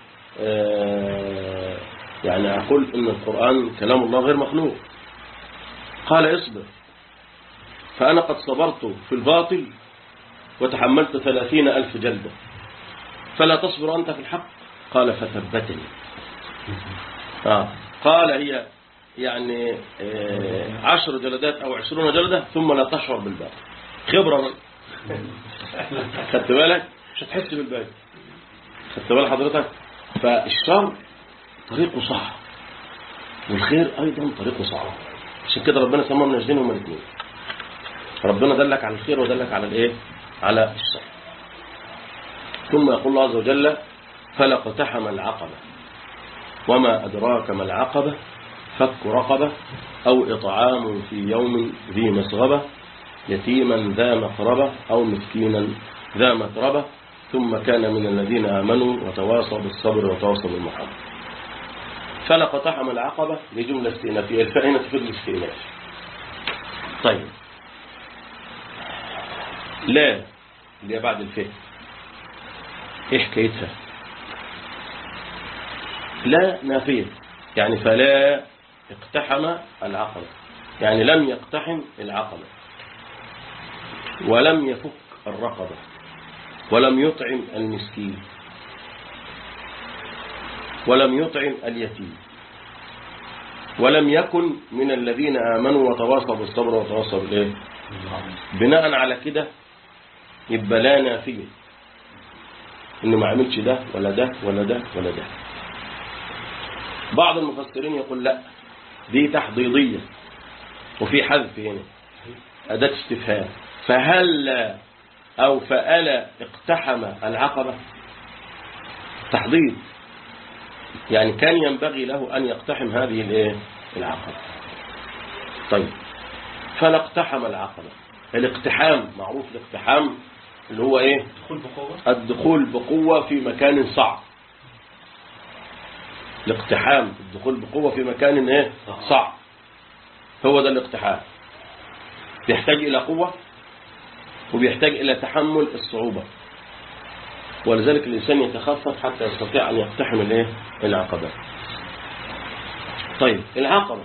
Speaker 2: آه، يعني أقول إن القرآن كلام الله غير مخلوق قال اصبر فأنا قد صبرت في الباطل وتحملت ثلاثين ألف جلدة فلا تصبر أنت في الحق قال فثبتني آه. قال هي يعني آه، عشر جلدات أو عشرون جلدة ثم لا تشعر بالباقي خبرة بقى. خدت بالك مش هتحس بالباقي خدت بال حضرتك فالشر طريقه صعب والخير أيضا طريقه صعب عشان كده ربنا سمى من الجنين هما الاثنين ربنا دلك على الخير ودلك على الايه على الشر ثم يقول الله عز وجل فلا اقتحم العقبة وما أدراك ما العقبة فك رقبة أو إطعام في يوم ذي مسغبة يتيما ذا مقربة أو مسكينا ذا متربة ثم كان من الذين آمنوا وتواصوا بالصبر وتواصوا بالمحبة فلا اقتحم العقبة لجملة استئنافية الفاء هنا تفيد الاستئناف طيب لا اللي هي بعد الفاء ايه حكايتها لا نافية يعني فلا اقتحم العقبة يعني لم يقتحم العقبة ولم يفك الرقبة ولم يطعم المسكين ولم يطعم اليتيم ولم يكن من الذين آمنوا وتواصوا بالصبر وتواصوا بالإيه بناء على كده يبقى لا نافية إنه ما عملش ده ولا ده ولا ده ولا ده بعض المفسرين يقول لا دي تحضيضية وفي حذف هنا أداة استفهام فهل أو فألا اقتحم العقبة تحضيض يعني كان ينبغي له أن يقتحم هذه الايه العقبة طيب فلا اقتحم العقبة الاقتحام معروف الاقتحام اللي هو ايه
Speaker 3: دخول بقوة
Speaker 2: الدخول بقوة في مكان صعب الاقتحام الدخول بقوة في مكان ايه صعب هو ده الاقتحام بيحتاج إلى قوة وبيحتاج إلى تحمل الصعوبة ولذلك الإنسان يتخفف حتى يستطيع أن يقتحم الايه العقبة طيب العقبة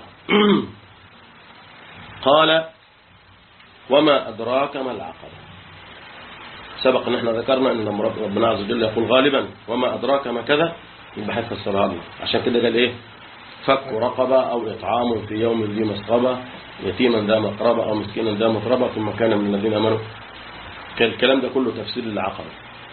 Speaker 2: قال وما أدراك ما العقبة سبق ان احنا ذكرنا ان لما رب- ربنا عز وجل يقول غالبا وما ادراك ما كذا يبقى هيفسرها لنا عشان كده قال ايه فك رقبه او اطعام في يوم ذي مسغبه يتيما ذا مقربه او مسكينا ذا متربه ثم كان من الذين امنوا كان الكلام ده كله تفسير للعقبه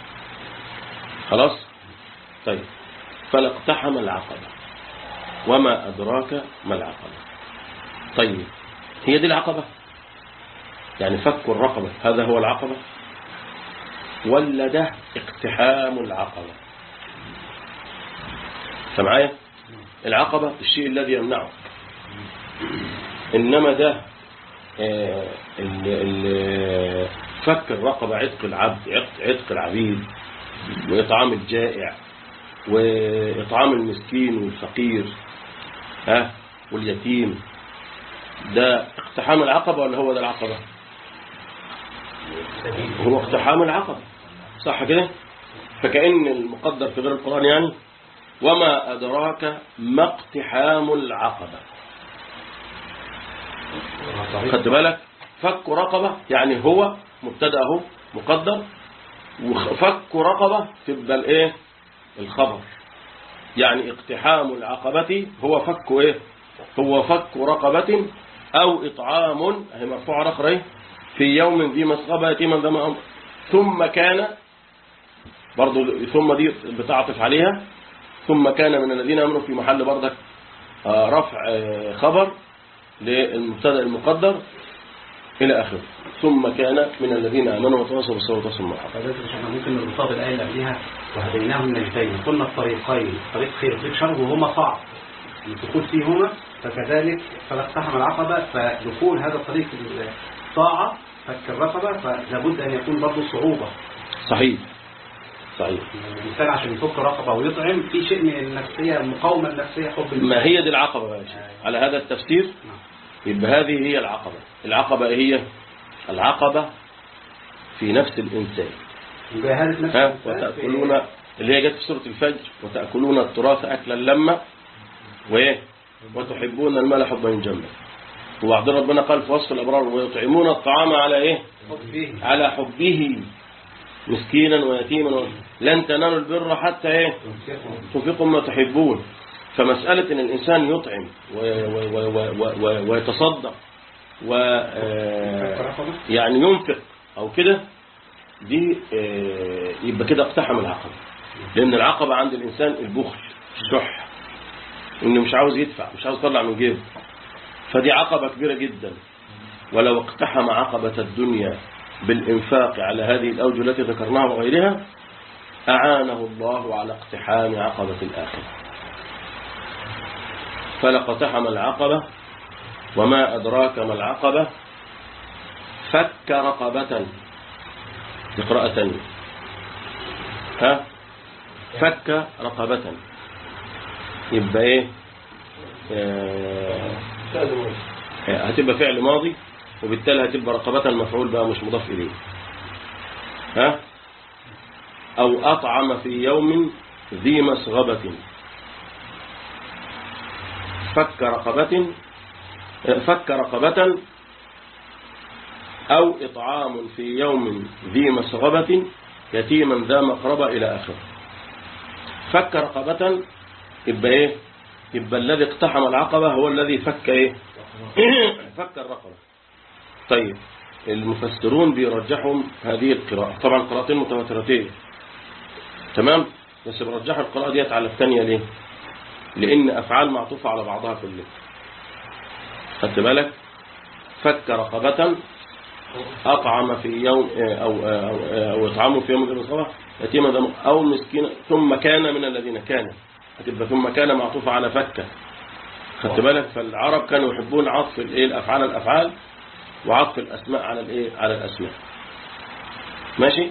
Speaker 2: خلاص طيب فلا اقتحم العقبه وما ادراك ما العقبه طيب هي دي العقبه يعني فك الرقبه هذا هو العقبه ولا ده اقتحام العقبة انت معايا العقبة الشيء الذي يمنعه إنما ده آه، ال- ال- فك الرقبة عتق العبد عتق, عتق العبيد وإطعام الجائع وإطعام المسكين والفقير ها واليتيم ده اقتحام العقبة ولا هو ده العقبة هو اقتحام العقبة صح كده فكأن المقدر في غير القرآن يعني وما أدراك ما اقتحام العقبة خدت بالك فك رقبة يعني هو مبتدا اهو مقدر وفك رقبة تبقى الايه الخبر يعني اقتحام العقبة هو فك ايه هو فك رقبة او اطعام هي مرفوعة رقرة ايه في يوم ذي مسغبة يتيما ذا مأمر ثم كان برضو ثم دي بتعطف عليها ثم كان من الذين امنوا في محل بردك آه، رفع آه، خبر للمبتدا المقدر الى اخره ثم كان من الذين امنوا وتواصوا بالصبر وتواصوا بالحق
Speaker 3: فذلك احنا ممكن نربطها بالآية اللي قبلها وهديناهم النجدين قلنا الطريقين طريق خير وطريق شر وهما صعب الدخول فيهما فكذلك فلا اقتحم العقبة فدخول هذا الطريق الطاعة فك الرقبة فلابد أن يكون برضه صعوبة
Speaker 2: صحيح صحيح
Speaker 3: الإنسان عشان يفك رقبة ويطعم في شيء من النفسية المقاومة النفسية حب
Speaker 2: ما هي دي العقبة بقى يا شيخ؟ على هذا التفسير يبقى هذه هي العقبة العقبة إيه هي العقبة في نفس الإنسان
Speaker 3: مجاهدة نفس
Speaker 2: ها
Speaker 3: الإنسان
Speaker 2: وتأكلون اللي هي جت في سورة الفجر وتأكلون التراث أكلا لما وإيه وتحبون المال حبا جما وبعد ربنا قال في وصف الأبرار ويطعمون الطعام على إيه
Speaker 3: فيه
Speaker 2: على حبه مسكينا ويتيما و... لن تنالوا البر حتى إيه تنفقوا ما تحبون فمسألة أن الإنسان يطعم و... و... و... و... و... ويتصدق و آه، يعني ينفق أو كده دي آه، يبقى كده اقتحم العقبة لأن العقبة عند الإنسان البخل الشح إنه مش عاوز يدفع مش عاوز يطلع من جيبه فدي عقبة كبيرة جدا ولو اقتحم عقبة الدنيا بالإنفاق على هذه الأوجه التي ذكرناها وغيرها أعانه الله على اقتحام عقبة الآخرة فلقتحم العقبة وما أدراك ما العقبة فك رقبة اقرأ تاني ها فك رقبة يبقى ايه آه، هتبقى فعل ماضي وبالتالي هتبقى رقبة المفعول بقى مش مضاف إليه ها أو أطعم في يوم ذي مسغبة فك رقبة فك رقبة أو إطعام في يوم ذي مسغبة يتيما ذا مقربة إلى آخره فك رقبة يبقى إيه يبقى الذي اقتحم العقبة هو الذي فك إيه فك الرقبة طيب المفسرون بيرجحوا هذه القراءة طبعا قراءتين متواترتين تمام بس بيرجحوا القراءة ديت على الثانية ليه لأن أفعال معطوفة على بعضها كلها خدت بالك فك رقبة أطعم في يوم أو, أو, أو إطعامه في يوم ذي مسغبة يتيما ذا مق- أو مسكين ثم كان من الذين كان هتبقى ثم كان معطوفة على فكة خدت بالك فالعرب كانوا يحبون عطف الايه الافعال على الافعال وعطف الاسماء على الايه على الاسماء ماشي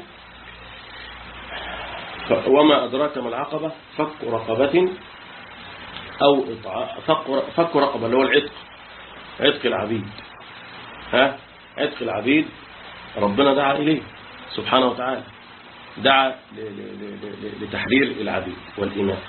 Speaker 2: ف- وما ادراك ما العقبه فك رقبه او إطعا- فك فك رقبه اللي هو العتق عتق العبيد ها عتق العبيد ربنا دعا اليه سبحانه وتعالى دعا ل- ل- ل- ل- لتحرير العبيد والايمان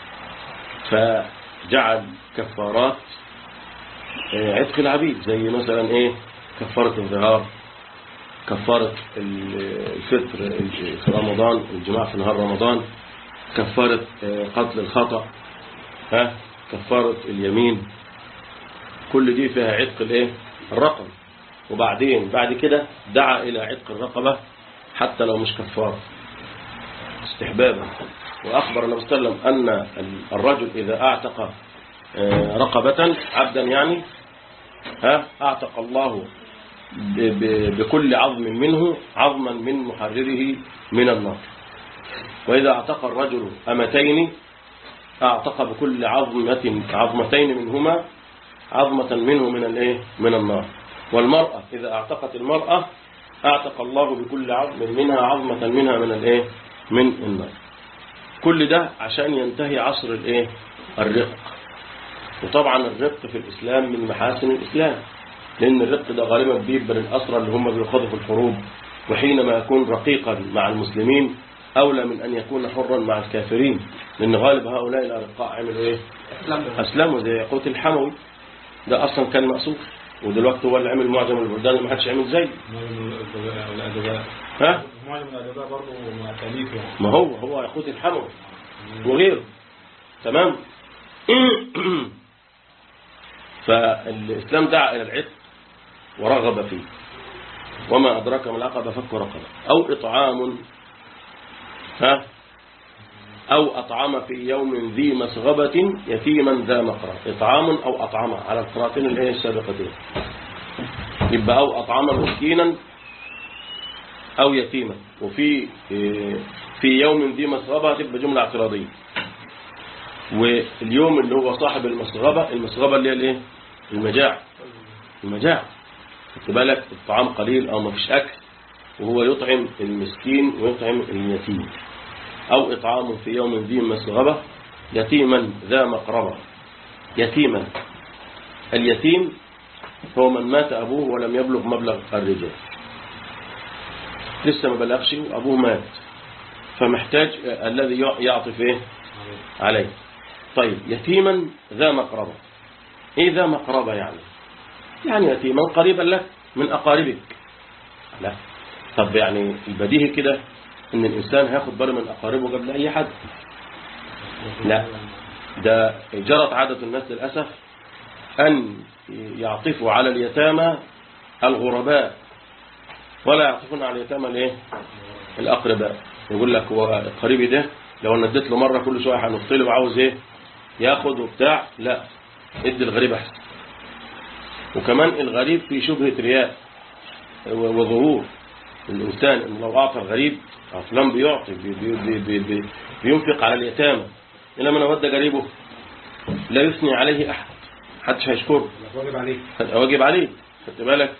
Speaker 2: فجعل كفارات آه، عتق العبيد زي مثلا ايه كفارة الظهار كفارة ال- الفطر ال- في رمضان الجماع في نهار رمضان كفارة آه، قتل الخطأ ها كفارة اليمين كل دي فيها عتق الايه الرقبة وبعدين بعد كده دعا الى عتق الرقبة حتى لو مش كفارة استحبابا وأخبر النبي صلى الله عليه وسلم أن الرجل إذا أعتق آه، رقبة عبدا يعني ها أعتق الله ب- ب- بكل عظم منه عظما من محرره من النار وإذا اعتق الرجل أمتين أعتق بكل عظمة عظمتين منهما عظمة منه من الايه من النار والمرأة إذا اعتقت المرأة اعتق الله بكل عظم منها عظمة منها من الايه من النار كل ده عشان ينتهي عصر الايه الرق وطبعا الرق في الإسلام من محاسن الإسلام لأن الرق ده غالبا بيبقى للأسرى اللي هم بيخاضوا في الحروب وحينما يكون رقيقا مع المسلمين أولى من أن يكون حرا مع الكافرين لأن غالب هؤلاء الأرقاء عملوا إيه أسلموا زي ياقوت الحموي ده أصلا كان مأسور ودلوقتي هو اللي عمل معجم البلدان اللي ما حدش عمل زيه ها
Speaker 5: معجم الأدباء برضه مع تأليف يعني
Speaker 2: ما هو هو ياقوت الحموي وغيره تمام فالإسلام دعا إلى العتق ورغب فيه وما أدراك ما العقبة فك رقبة أو إطعام ها أو أطعم في يوم ذي مسغبة يتيما ذا مقرى إطعام أو أطعم على القراءتين اللي هي السابقتين يبقى أو أطعم مسكينا أو يتيما وفي في يوم ذي مسغبة تبقى جملة اعتراضية واليوم اللي هو صاحب المسغبة المسغبة اللي هي الايه المجاعة المجاعة خدت بالك الطعام قليل أو ما فيش أكل وهو يطعم المسكين ويطعم اليتيم أو إطعام في يوم ذي مسغبة يتيما ذا مقربة يتيما اليتيم هو من مات أبوه ولم يبلغ مبلغ الرجال لسه ما بلغش وأبوه مات فمحتاج الذي يعطف إيه عليه طيب يتيما ذا مقربة إيه ذا مقربة يعني يعني يتيما قريبا لك من أقاربك لا طب يعني البديهي كده ان الانسان هياخد باله من اقاربه قبل اي حد لا ده جرت عادة الناس للأسف أن يعطفوا على اليتامى الغرباء ولا يعطفون على اليتامى الايه الأقرباء يقول لك هو قريبي ده لو انا اديت له مرة كل شوية هنطلب وعاوز ايه ياخد وبتاع لا ادي الغريب احسن وكمان الغريب في شبهة رياء وظهور الإنسان إنه لو أعطى الغريب أو فلان بيعطي بي بي بي بي بي بينفق على اليتامى إنما لو ودى قريبه لا يثني عليه أحد محدش هيشكره
Speaker 3: واجب عليك
Speaker 2: واجب عليه خدت بالك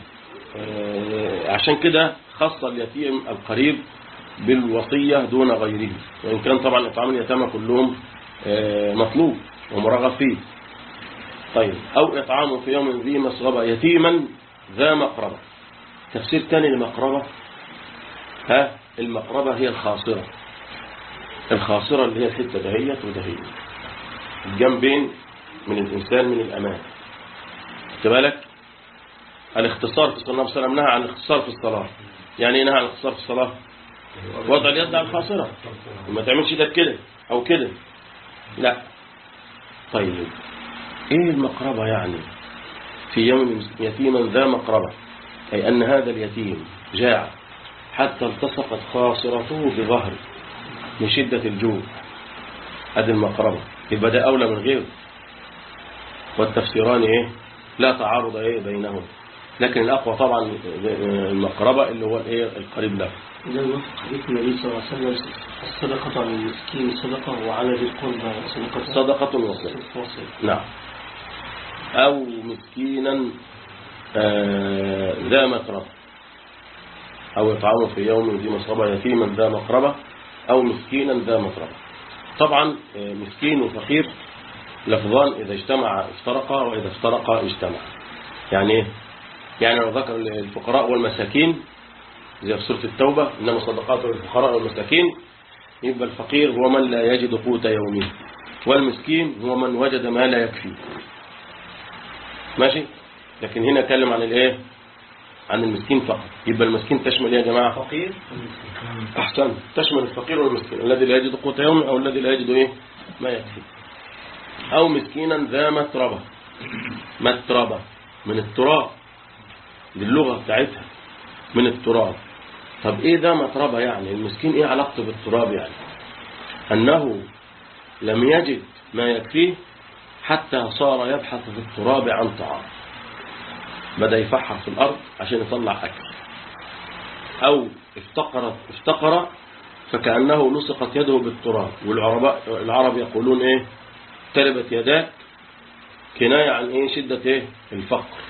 Speaker 2: آه، عشان كده خص اليتيم القريب بالوصية دون غيره وإن كان طبعا إطعام اليتامى كلهم آه، مطلوب ومرغب فيه طيب أو إطعامه في يوم ذي مسغبة يتيما ذا مقربة تفسير تاني للمقربة ها المقربة هي الخاصرة الخاصرة اللي هي الحتة دهيت ودهيت الجنبين من الإنسان من الأمان خدت بالك الاختصار في الصلاة النبي صلى الله عليه وسلم نهى عن الاختصار في الصلاة يعني ايه نهى عن الاختصار في الصلاة وضع اليد على الخاصرة وما تعملش ايدك كده او كده لا طيب ايه المقربة يعني في يوم يتيما ذا مقربة أي أن هذا اليتيم جاع حتى التصقت خاصرته بظهره من شدة الجوع هذه المقربة يبقى ده أولى من غيره والتفسيران إيه لا تعارض إيه بينهم لكن الأقوى طبعا المقربة اللي هو الإيه القريب له
Speaker 4: ده وفق حديث النبي صلى الله عليه وسلم الصدقة على المسكين صدقة وعلى ذي القربى صدقة
Speaker 2: صدقة وصل
Speaker 4: وصل
Speaker 2: نعم أو مسكينا آه، ذا مقربة أو إطعامه في يوم ذي مصربة يتيما ذا مقربة أو مسكينا ذا مقربة طبعا آه، مسكين وفقير لفظان إذا اجتمع افترقا وإذا افترقا اجتمع يعني إيه؟ يعني لو ذكر الفقراء والمساكين زي في سورة التوبة إنما صدقات للفقراء والمساكين يبقى الفقير هو من لا يجد قوت يومه والمسكين هو من وجد ما لا يكفي ماشي لكن هنا اتكلم عن الايه عن المسكين فقط يبقى المسكين تشمل ايه يا جماعه
Speaker 3: فقير
Speaker 2: احسن تشمل الفقير والمسكين الذي لا يجد قوت يومه او الذي لا يجد ايه ما يكفي او مسكينا ذا متربه متربه من التراب دي اللغه بتاعتها من التراب طب ايه ذا متربه يعني المسكين ايه علاقته بالتراب يعني انه لم يجد ما يكفيه حتى صار يبحث في التراب عن طعام بدأ يفحر في الأرض عشان يطلع أكل أو افتقر افتقر فكأنه لصقت يده بالتراب والعرب العرب يقولون إيه تربت يداك كناية عن إيه شدة إيه الفقر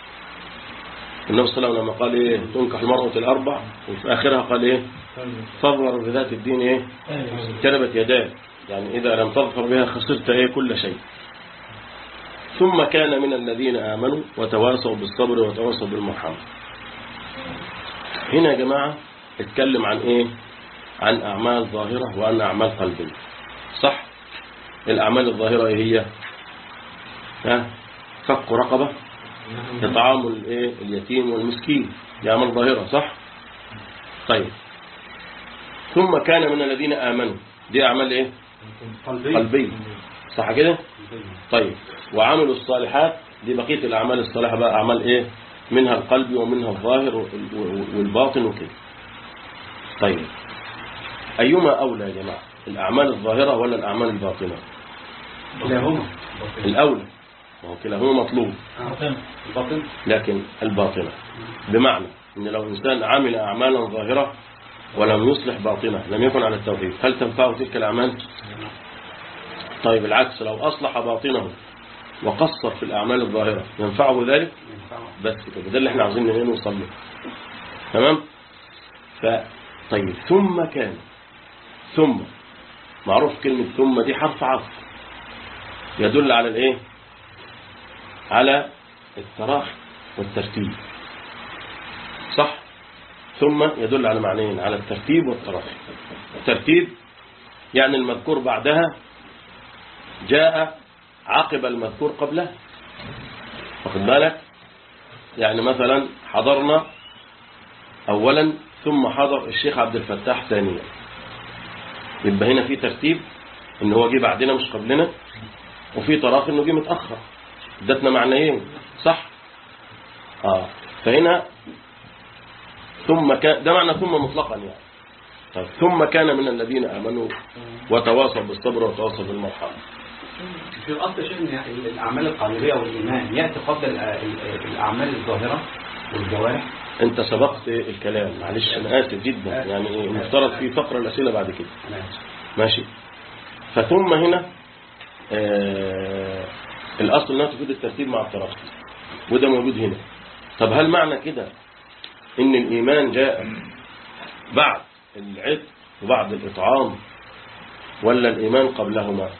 Speaker 2: النبي صلى الله عليه وسلم لما قال إيه تنكح المرأة الأربع وفي آخرها قال إيه فاظفر بذات الدين إيه تربت يداك يعني إذا لم تظفر بها خسرت إيه كل شيء ثم كان من الذين آمنوا وتواصوا بالصبر وتواصوا بالمرحمة هنا يا جماعة اتكلم عن ايه عن أعمال ظاهرة وعن أعمال قلبية صح الأعمال الظاهرة ايه هي ها فك رقبة إطعام الايه اليتيم والمسكين دي أعمال ظاهرة صح طيب ثم كان من الذين آمنوا دي أعمال ايه
Speaker 3: قلبي
Speaker 2: قلبية صح كده طيب وعملوا الصالحات دي بقية الأعمال الصالحة بقى أعمال إيه منها القلب ومنها الظاهر والباطن وكده طيب أيما أولى يا جماعة الأعمال الظاهرة ولا الأعمال الباطنة
Speaker 3: كلاهما
Speaker 2: الأولى ما هو كلاهما مطلوب
Speaker 3: الباطن
Speaker 2: لكن الباطنة بمعنى إن لو إنسان عمل أعمالا ظاهرة ولم يصلح باطنة لم يكن على التوحيد هل تنفعه تلك الأعمال طيب العكس لو أصلح باطنه وقصر في الأعمال الظاهرة ينفعه ذلك بس كده ده اللي احنا عاوزين نقول نوصل له تمام ف طيب ثم كان ثم معروف كلمة ثم دي حرف عطف يدل على الايه على التراخي والترتيب صح ثم يدل على معنيين على الترتيب والتراخي الترتيب يعني المذكور بعدها جاء عقب المذكور قبله واخد بالك يعني مثلا حضرنا أولا ثم حضر الشيخ عبد الفتاح ثانيا يبقى هنا في ترتيب ان هو جه بعدنا مش قبلنا وفي تراخي انه جه متأخر ادتنا معنيين صح اه فهنا ثم كان ده معنى ثم مطلقا يعني طيب ثم كان من الذين آمنوا وتواصوا بالصبر وتواصوا بالمرحمة
Speaker 3: في الأصل شيء إن الأعمال القلبية والإيمان يأتي قبل ال- ال- الأعمال الظاهرة والجوارح
Speaker 2: انت سبقت الكلام معلش انا اسف جدا يعني ايه المفترض في فقرة الاسئله بعد كده
Speaker 3: أنا
Speaker 2: ماشي فثم هنا آه الاصل انها تفيد الترتيب مع التراخي وده موجود هنا طب هل معنى كده ان الايمان جاء بعد العتق وبعد الاطعام ولا الايمان قبلهما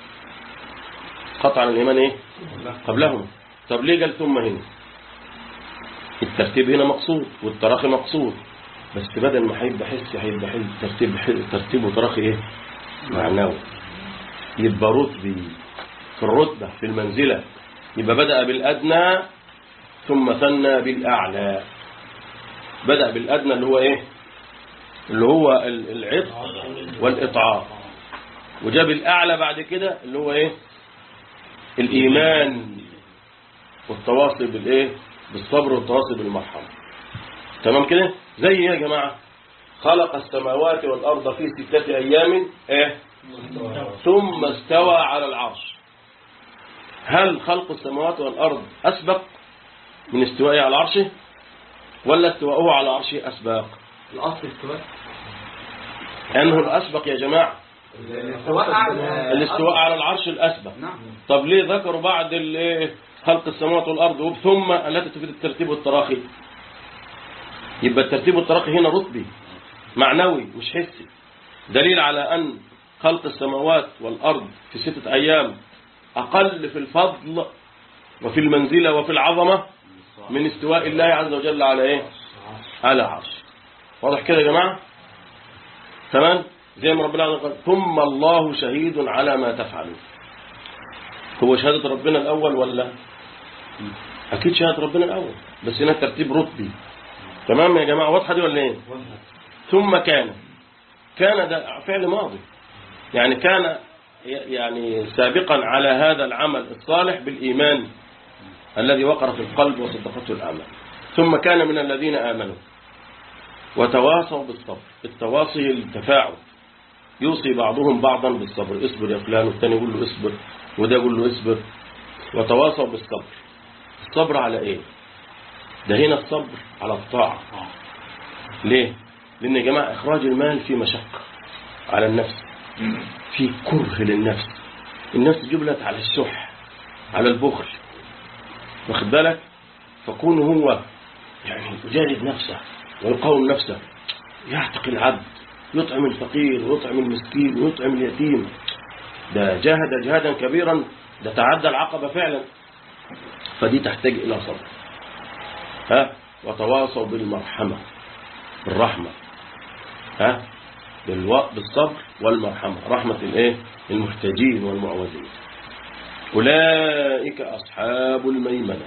Speaker 2: قطعا الايمان ايه قبلهما طب ليه قال ثم هنا الترتيب هنا مقصود والتراخي مقصود بس بدل ما هيبقى حسي هيبقى حس ترتيب ترتيب وتراخي ايه معنوي يبقى رتبي في الرتبة في المنزلة يبقى بدأ بالأدنى ثم ثنى بالأعلى بدأ بالأدنى اللي هو ايه اللي هو ال- العتق والإطعام وجاب الأعلى بعد كده اللي هو ايه الإيمان والتواصي بالايه بالصبر والتواصي بالمرحمة تمام كده زي ايه يا جماعة خلق السماوات والأرض في ستة أيام ايه ثم استوى على العرش هل خلق السماوات والأرض أسبق من استوائه على عرشه ولا استواءه على عرشه أسبق
Speaker 3: الأصل استواء
Speaker 2: أنه الأسبق يا جماعة
Speaker 3: الاستواء أعلى
Speaker 2: الاستواء على العرش الأسبق
Speaker 3: نعم
Speaker 2: طب ليه ذكروا بعد ال- إيه؟ خلق السماوات والأرض ثم التي تفيد الترتيب والتراخي يبقى الترتيب والتراخي هنا رتبي معنوي مش حسي دليل على أن خلق السماوات والأرض في ستة أيام أقل في الفضل وفي المنزلة وفي العظمة من استواء الله عز وجل على إيه على عرش واضح كده يا جماعة تمام زي ما ربنا قال ثم الله شهيد على ما تفعلون هو شهادة ربنا الأول ولا أكيد شهادة ربنا الأول بس هنا ترتيب رتبي تمام يا جماعة واضحة دي ولا إيه ثم كان كان ده فعل ماضي يعني كان يعني سابقا على هذا العمل الصالح بالإيمان الذي وقر في القلب وصدقته الأعمال ثم كان من الذين آمنوا وتواصوا بالصبر التواصي التفاعل يوصي بعضهم بعضا بالصبر اصبر يا فلان والثاني يقول له اصبر وده يقول له اصبر وتواصوا بالصبر الصبر على ايه ده هنا الصبر على الطاعة ليه لان يا جماعة اخراج المال في مشقة على النفس في كره للنفس النفس جبلت على السح على البخل واخد بالك فكون هو يعني يجاهد نفسه ويقاوم نفسه يعتق العبد يطعم الفقير ويطعم المسكين ويطعم اليتيم ده جاهد جهادا كبيرا ده تعدى العقبة فعلا فدي تحتاج إلى صبر ها وتواصوا بالمرحمة بالرحمة ها بالو... بالصبر والمرحمة رحمة الايه المحتاجين والمعوزين أولئك أصحاب الميمنة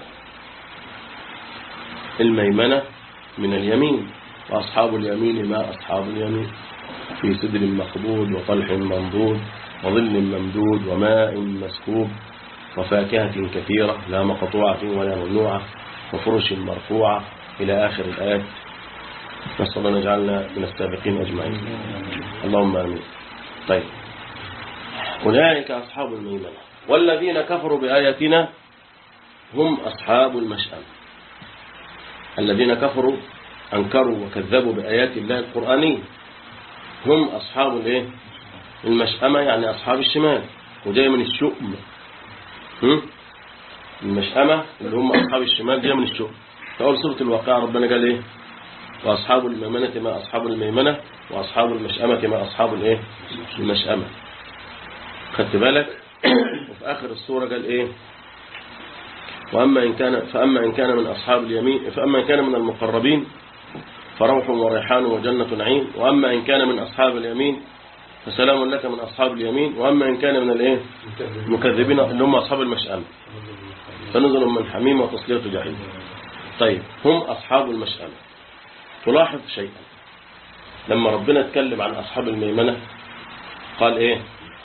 Speaker 2: الميمنة من اليمين وأصحاب اليمين ما أصحاب اليمين في سدر مخبود وطلح منضود وظل ممدود وماء مسكوب وفاكهة كثيرة لا مقطوعة ولا ممنوعة وفرش مرفوعة إلى آخر الآيات نسأل الله نجعلنا من السابقين أجمعين اللهم آمين طيب أولئك أصحاب الميمنة والذين كفروا بآياتنا هم أصحاب المشأمة الذين كفروا أنكروا وكذبوا بآيات الله القرآنية هم أصحاب الايه المشأمة يعني أصحاب الشمال وجاي من الشؤم هم؟ المشأمة اللي هم أصحاب الشمال جاي من الشؤم في أول سورة الواقعة ربنا قال إيه وأصحاب الميمنة ما أصحاب الميمنة وأصحاب المشأمة ما أصحاب الإيه المشأمة خدت بالك وفي آخر السورة قال إيه وأما إن كان فأما إن كان من أصحاب اليمين فأما إن كان من المقربين فروح وريحان وجنة نعيم وأما إن كان من أصحاب اليمين فسلام لك من أصحاب اليمين وأما إن كان من الإيه المكذبين اللي هم أصحاب المشأمة فنزل من حميم وتصلية جحيم طيب هم أصحاب المشأمة تلاحظ شيئا لما ربنا اتكلم عن أصحاب الميمنة قال إيه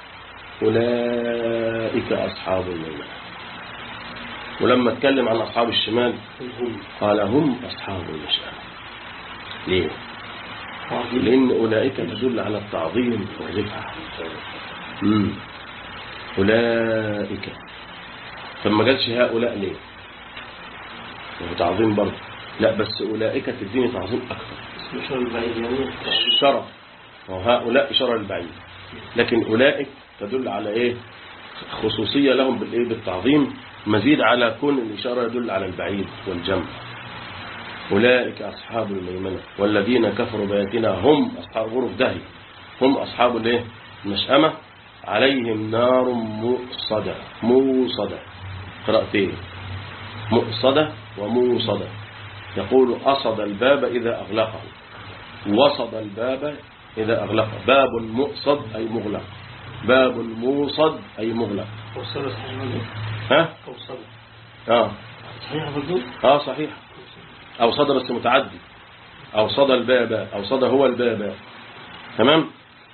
Speaker 2: أولئك أصحاب الميمنة ولما اتكلم عن أصحاب الشمال قال هم أصحاب المشأمة ليه لأن أولئك تدل على التعظيم والرفعة مم. أولئك فما قالش هؤلاء ليه هو تعظيم برضه لا بس أولئك تديني تعظيم أكثر
Speaker 4: اسم شر البعيد يعني
Speaker 2: الشرف وهؤلاء إشارة البعيد لكن أولئك تدل على إيه خصوصية لهم بالإيه بالتعظيم مزيد على كون الإشارة يدل على البعيد والجمع أولئك أصحاب الميمنة والذين كفروا بآياتنا هم أصحاب غرف دهي هم أصحاب الإيه المشأمة عليهم نار مؤصدة موصدة قراءتين مؤصدة وموصدة يقول أصد الباب إذا أغلقه وصد الباب إذا أغلقه باب مؤصد أي مغلق باب موصد أي مغلق
Speaker 4: وصلة صحيح برضه
Speaker 2: ها
Speaker 4: وصلة
Speaker 2: آه
Speaker 4: صحيح برضه
Speaker 2: آه صحيح أو صد بس متعدي أو صد الباب أو صد هو الباب تمام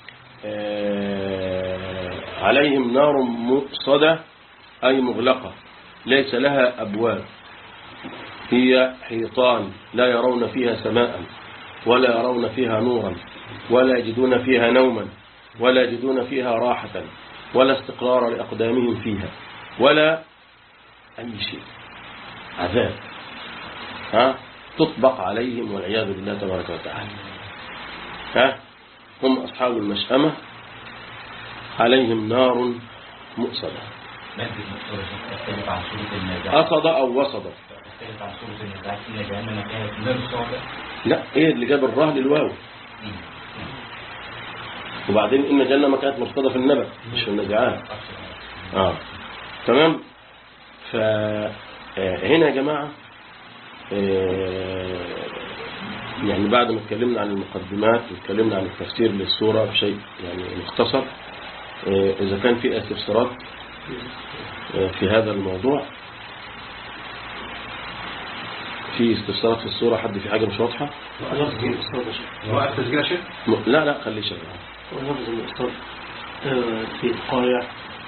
Speaker 2: آه عليهم نار مؤصدة أي مغلقة ليس لها أبواب هي حيطان لا يرون فيها سماء ولا يرون فيها نورا ولا يجدون فيها نوما ولا يجدون فيها راحة ولا استقرار لأقدامهم فيها ولا أي شيء عذاب ها تطبق عليهم والعياذ بالله تبارك وتعالى ها هم أصحاب المشأمة عليهم نار مؤصدة
Speaker 6: مادة تختلف عن سورة النازعات
Speaker 2: أصد أو وصد
Speaker 6: تختلف عن سورة النازعات فيها جهنم كانت مرصادة
Speaker 2: لا إيه اللي جاب الره للواو وبعدين إن جهنم كانت مرصدة في النبأ مش في النزعات آه. تمام فهنا يا جماعة آه، يعني بعد ما اتكلمنا عن المقدمات واتكلمنا عن التفسير للسورة بشيء يعني مختصر آه، إذا كان في استفسارات آه، في هذا الموضوع في استفسارات في السورة حد في حاجة مش واضحة
Speaker 4: لفظ المؤصدة شيء
Speaker 3: وقت تسجيل يا شيخ
Speaker 2: م- لا لا خليه شغال
Speaker 4: ولفظ المؤصدة آه، في القارعة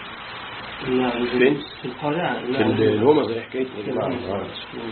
Speaker 4: إنها
Speaker 2: فين؟
Speaker 4: في القارعة
Speaker 2: في
Speaker 4: إنها
Speaker 2: الهمة زي حكاية يا جماعة آه.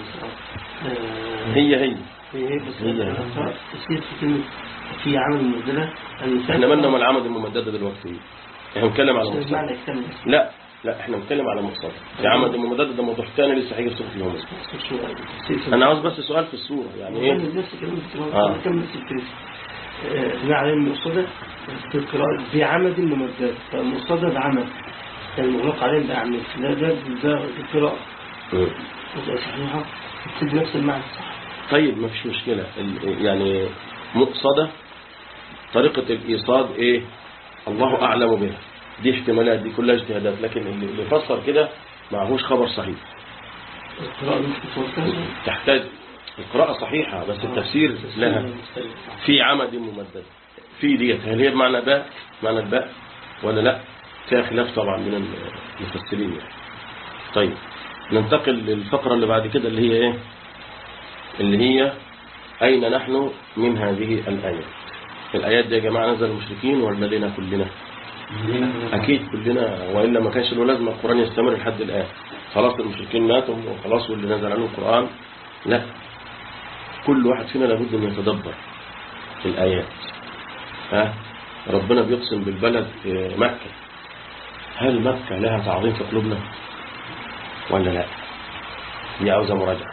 Speaker 4: آه،
Speaker 2: هي هي
Speaker 4: هي هي بس
Speaker 2: هي.
Speaker 4: أنا تصير في كلمة في عمل مبدلة
Speaker 2: احنا مالنا من العمد الممددة دلوقتي احنا بنتكلم على مصطلح
Speaker 4: معنى يكتمل
Speaker 2: لا لا احنا بنتكلم على مصطلح العمد الممددة ده موضوع تاني لسه هيجي في سورة الهمة انا عاوز بس سؤال في السورة يعني ايه
Speaker 4: نفس كلمة
Speaker 2: آه.
Speaker 4: كلمة نفس الكلمة آه، عليه المقصدة في القراءة بعمد ممدد فالمقصدة بعمد المغلق عليه بعمد لا ده ده في القراءة
Speaker 2: مم.
Speaker 4: وده صحيحة تدي نفس المعنى صح
Speaker 2: طيب ما فيش مشكلة ال- يعني مقصدة طريقة الإيصاد إيه الله أعلم بها دي احتمالات دي كلها اجتهادات لكن اللي اللي فسر كده معهوش خبر صحيح
Speaker 4: القراءة مش متوسطة
Speaker 2: تحتاج القراءة صحيحة بس التفسير لها في عمد ممدد في ديت هل هي بمعنى باء معنى الباء ولا لا فيها خلاف طبعا من المفسرين يعني. طيب ننتقل للفقرة اللي بعد كده اللي هي ايه اللي هي أين نحن من هذه الآيات الآيات دي يا جماعة نزل المشركين ولا لنا كلنا أكيد كلنا وإلا ما كانش له لازمة القرآن يستمر لحد الآن خلاص المشركين ماتوا وخلاص واللي نزل عنه القرآن لا كل واحد فينا لابد أن يتدبر في الآيات ها ربنا بيقسم بالبلد آه، مكة هل مكة لها تعظيم في قلوبنا ولا لا دي عاوزة مراجعة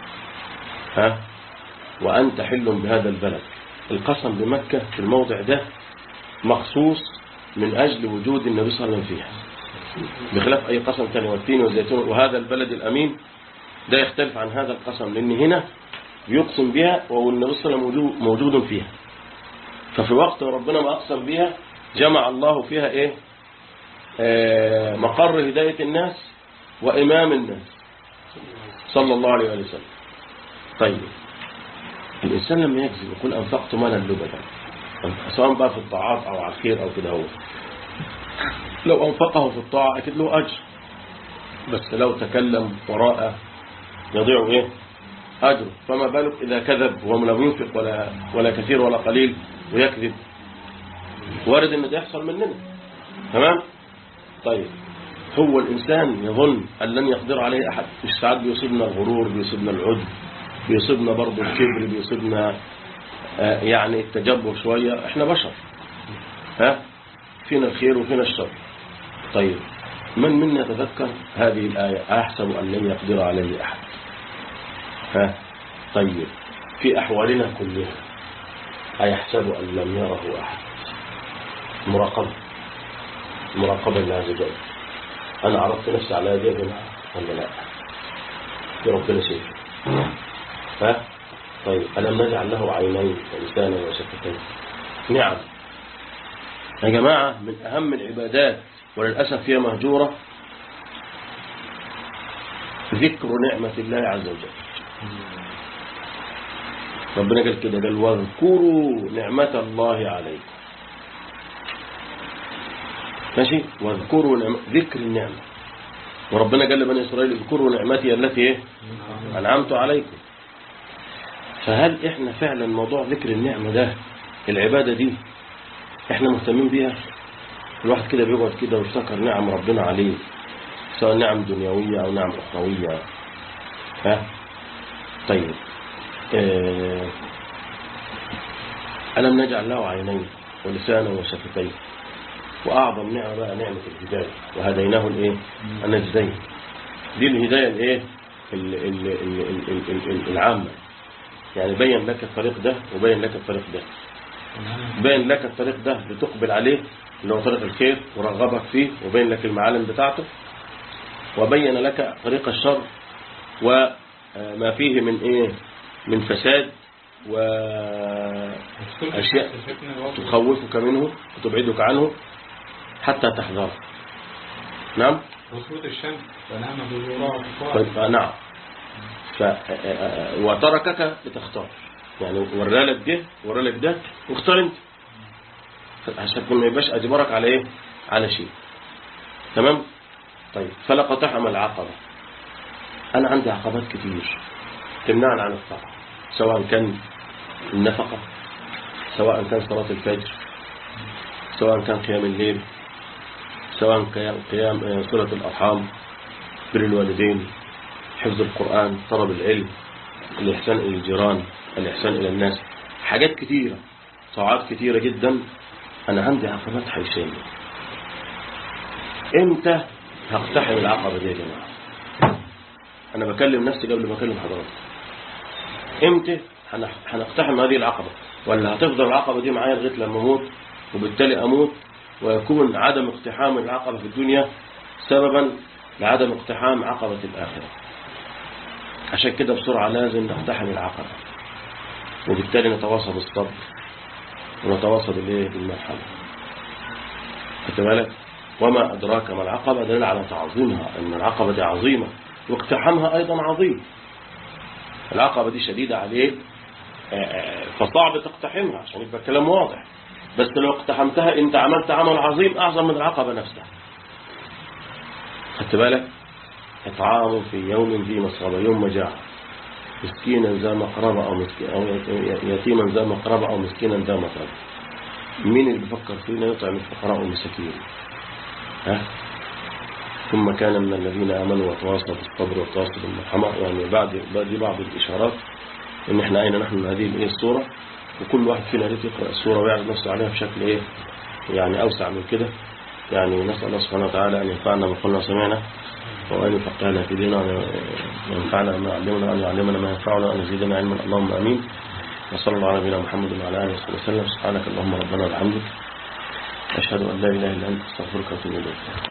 Speaker 2: ها وأنت حل بهذا البلد القسم بمكة في الموضع ده مخصوص من أجل وجود النبي صلى الله عليه وسلم فيها بخلاف أي قسم كان والتين والزيتون وهذا البلد الأمين ده يختلف عن هذا القسم لأن هنا بيقسم بها والنبي صلى الله عليه وسلم موجود- موجود فيها ففي وقت ربنا ما أقسم بها جمع الله فيها إيه آه مقر هداية الناس وإمام الناس صلى الله عليه وآله وسلم طيب الإنسان لما يكذب يقول أنفقت مالا لبدا سواء بقى في الطاعات أو على الخير أو كده هو لو أنفقه في الطاعة أكيد له أجر بس لو تكلم وراء يضيع إيه أجره فما بالك إذا كذب وهو لم ينفق ولا, ولا كثير ولا قليل ويكذب وارد ان ده يحصل مننا تمام طيب هو الإنسان يظن أن لن يقدر عليه أحد مش ساعات بيصيبنا الغرور بيصيبنا العجب بيصيبنا برضه الكبر بيصيبنا آه، يعني التجبر شوية احنا بشر ها فينا الخير وفينا الشر طيب من منا يتذكر هذه الآية أحسب أن لن يقدر عليه أحد ها طيب في أحوالنا كلها أيحسب أن لم يره أحد مراقبة مراقبة لله عز وجل أنا عرفت نفسي على هذه الجماعة ولا لا يا ربنا شايف ها طيب ألم نجعل له عينين ولسانا وشفتين نعم يا جماعة من أهم العبادات وللأسف هي مهجورة ذكر نعمة الله عز وجل ربنا قال كده قال واذكروا نعمة الله عليكم ماشي واذكروا نعمة ذكر النعمة وربنا قال لبني إسرائيل اذكروا نعمتي التي ايه أنعمت عليكم فهل احنا فعلا موضوع ذكر النعمة ده العبادة دي احنا مهتمين بيها الواحد كده بيقعد كده ويفتكر نعم ربنا عليه سواء نعم دنيوية أو نعم أخروية ها طيب آه، ألم نجعل له عينين ولسانا وشفتين وأعظم نعمة بقى نعمة الهداية وهديناه الإيه النجدين دي الهداية الإيه ال- ال- ال- ال- ال- ال- ال- العامة يعني بين لك الطريق ده وبين لك الطريق ده بين لك الطريق ده لتقبل عليه اللي هو طريق الخير ورغبك فيه وبين لك المعالم بتاعته وبين لك طريق الشر وما فيه من ايه من فساد وأشياء تخوفك منه وتبعدك عنه حتى تحذره نعم
Speaker 5: وصوت الشمس ونعم بذورها
Speaker 2: طيب آه، نعم ف وتركك لتختار يعني ورالك ده ورالك ده واختار انت عشان ما يبقاش اجبرك على ايه على شيء تمام طيب فلقتحم العقبة انا عندي عقبات كتير تمنعني عن الطاعة سواء كان النفقة سواء كان صلاة الفجر سواء كان قيام الليل سواء كان قيام آه، صلة الأرحام بر الوالدين حفظ القرآن طلب العلم الإحسان إلى الجيران الإحسان إلى الناس حاجات كتيرة طاعات كتيرة جدا أنا عندي عقبات حيشية إمتى هقتحم العقبة دي يا جماعة أنا بكلم نفسي قبل ما أكلم حضرتك إمتى هنح- هنقتحم هذه العقبة ولا هتفضل العقبة دي معايا لغاية لما أموت وبالتالي أموت ويكون عدم اقتحام العقبة في الدنيا سببا لعدم اقتحام عقبة الآخرة عشان كده بسرعة لازم نقتحم العقبة وبالتالي نتواصل بالصبر ونتواصل الايه بالمرحلة خدت بالك وما أدراك ما العقبة دليل على تعظيمها أن العقبة دي عظيمة واقتحامها أيضا عظيم العقبة دي شديدة عليك آه، آه، فصعب تقتحمها عشان يبقى الكلام واضح بس لو اقتحمتها انت عملت عمل عظيم أعظم من العقبة نفسها خدت بالك إطعام في يوم ذي مسغبة يوم مجاعة مسكينا ذا مقربة أو, مسكين أو يتيما ذا مقربة أو مسكينا ذا مقربة مين اللي بيفكر فينا يطعم الفقراء والمساكين ها ثم كان من الذين آمنوا وتواصلوا بالصبر وتواصلوا بالمرحمة يعني بعد بعد دي بعض الإشارات إن إحنا أين نحن من هذه الإيه الصورة وكل واحد فينا يريد يقرأ الصورة ويعرض نفسه عليها بشكل إيه يعني أوسع من كده يعني نسأل الله سبحانه وتعالى أن ينفعنا ما قلنا وسمعنا وأن يفقهنا في ديننا وأن ينفعنا ما علمنا وأن يعلمنا ما ينفعنا وأن يزيدنا علما اللهم آمين وصلى الله على نبينا محمد وعلى آله وصحبه وسلم سبحانك اللهم ربنا وبحمدك أشهد أن لا إله إلا أنت أستغفرك وأتوب إليك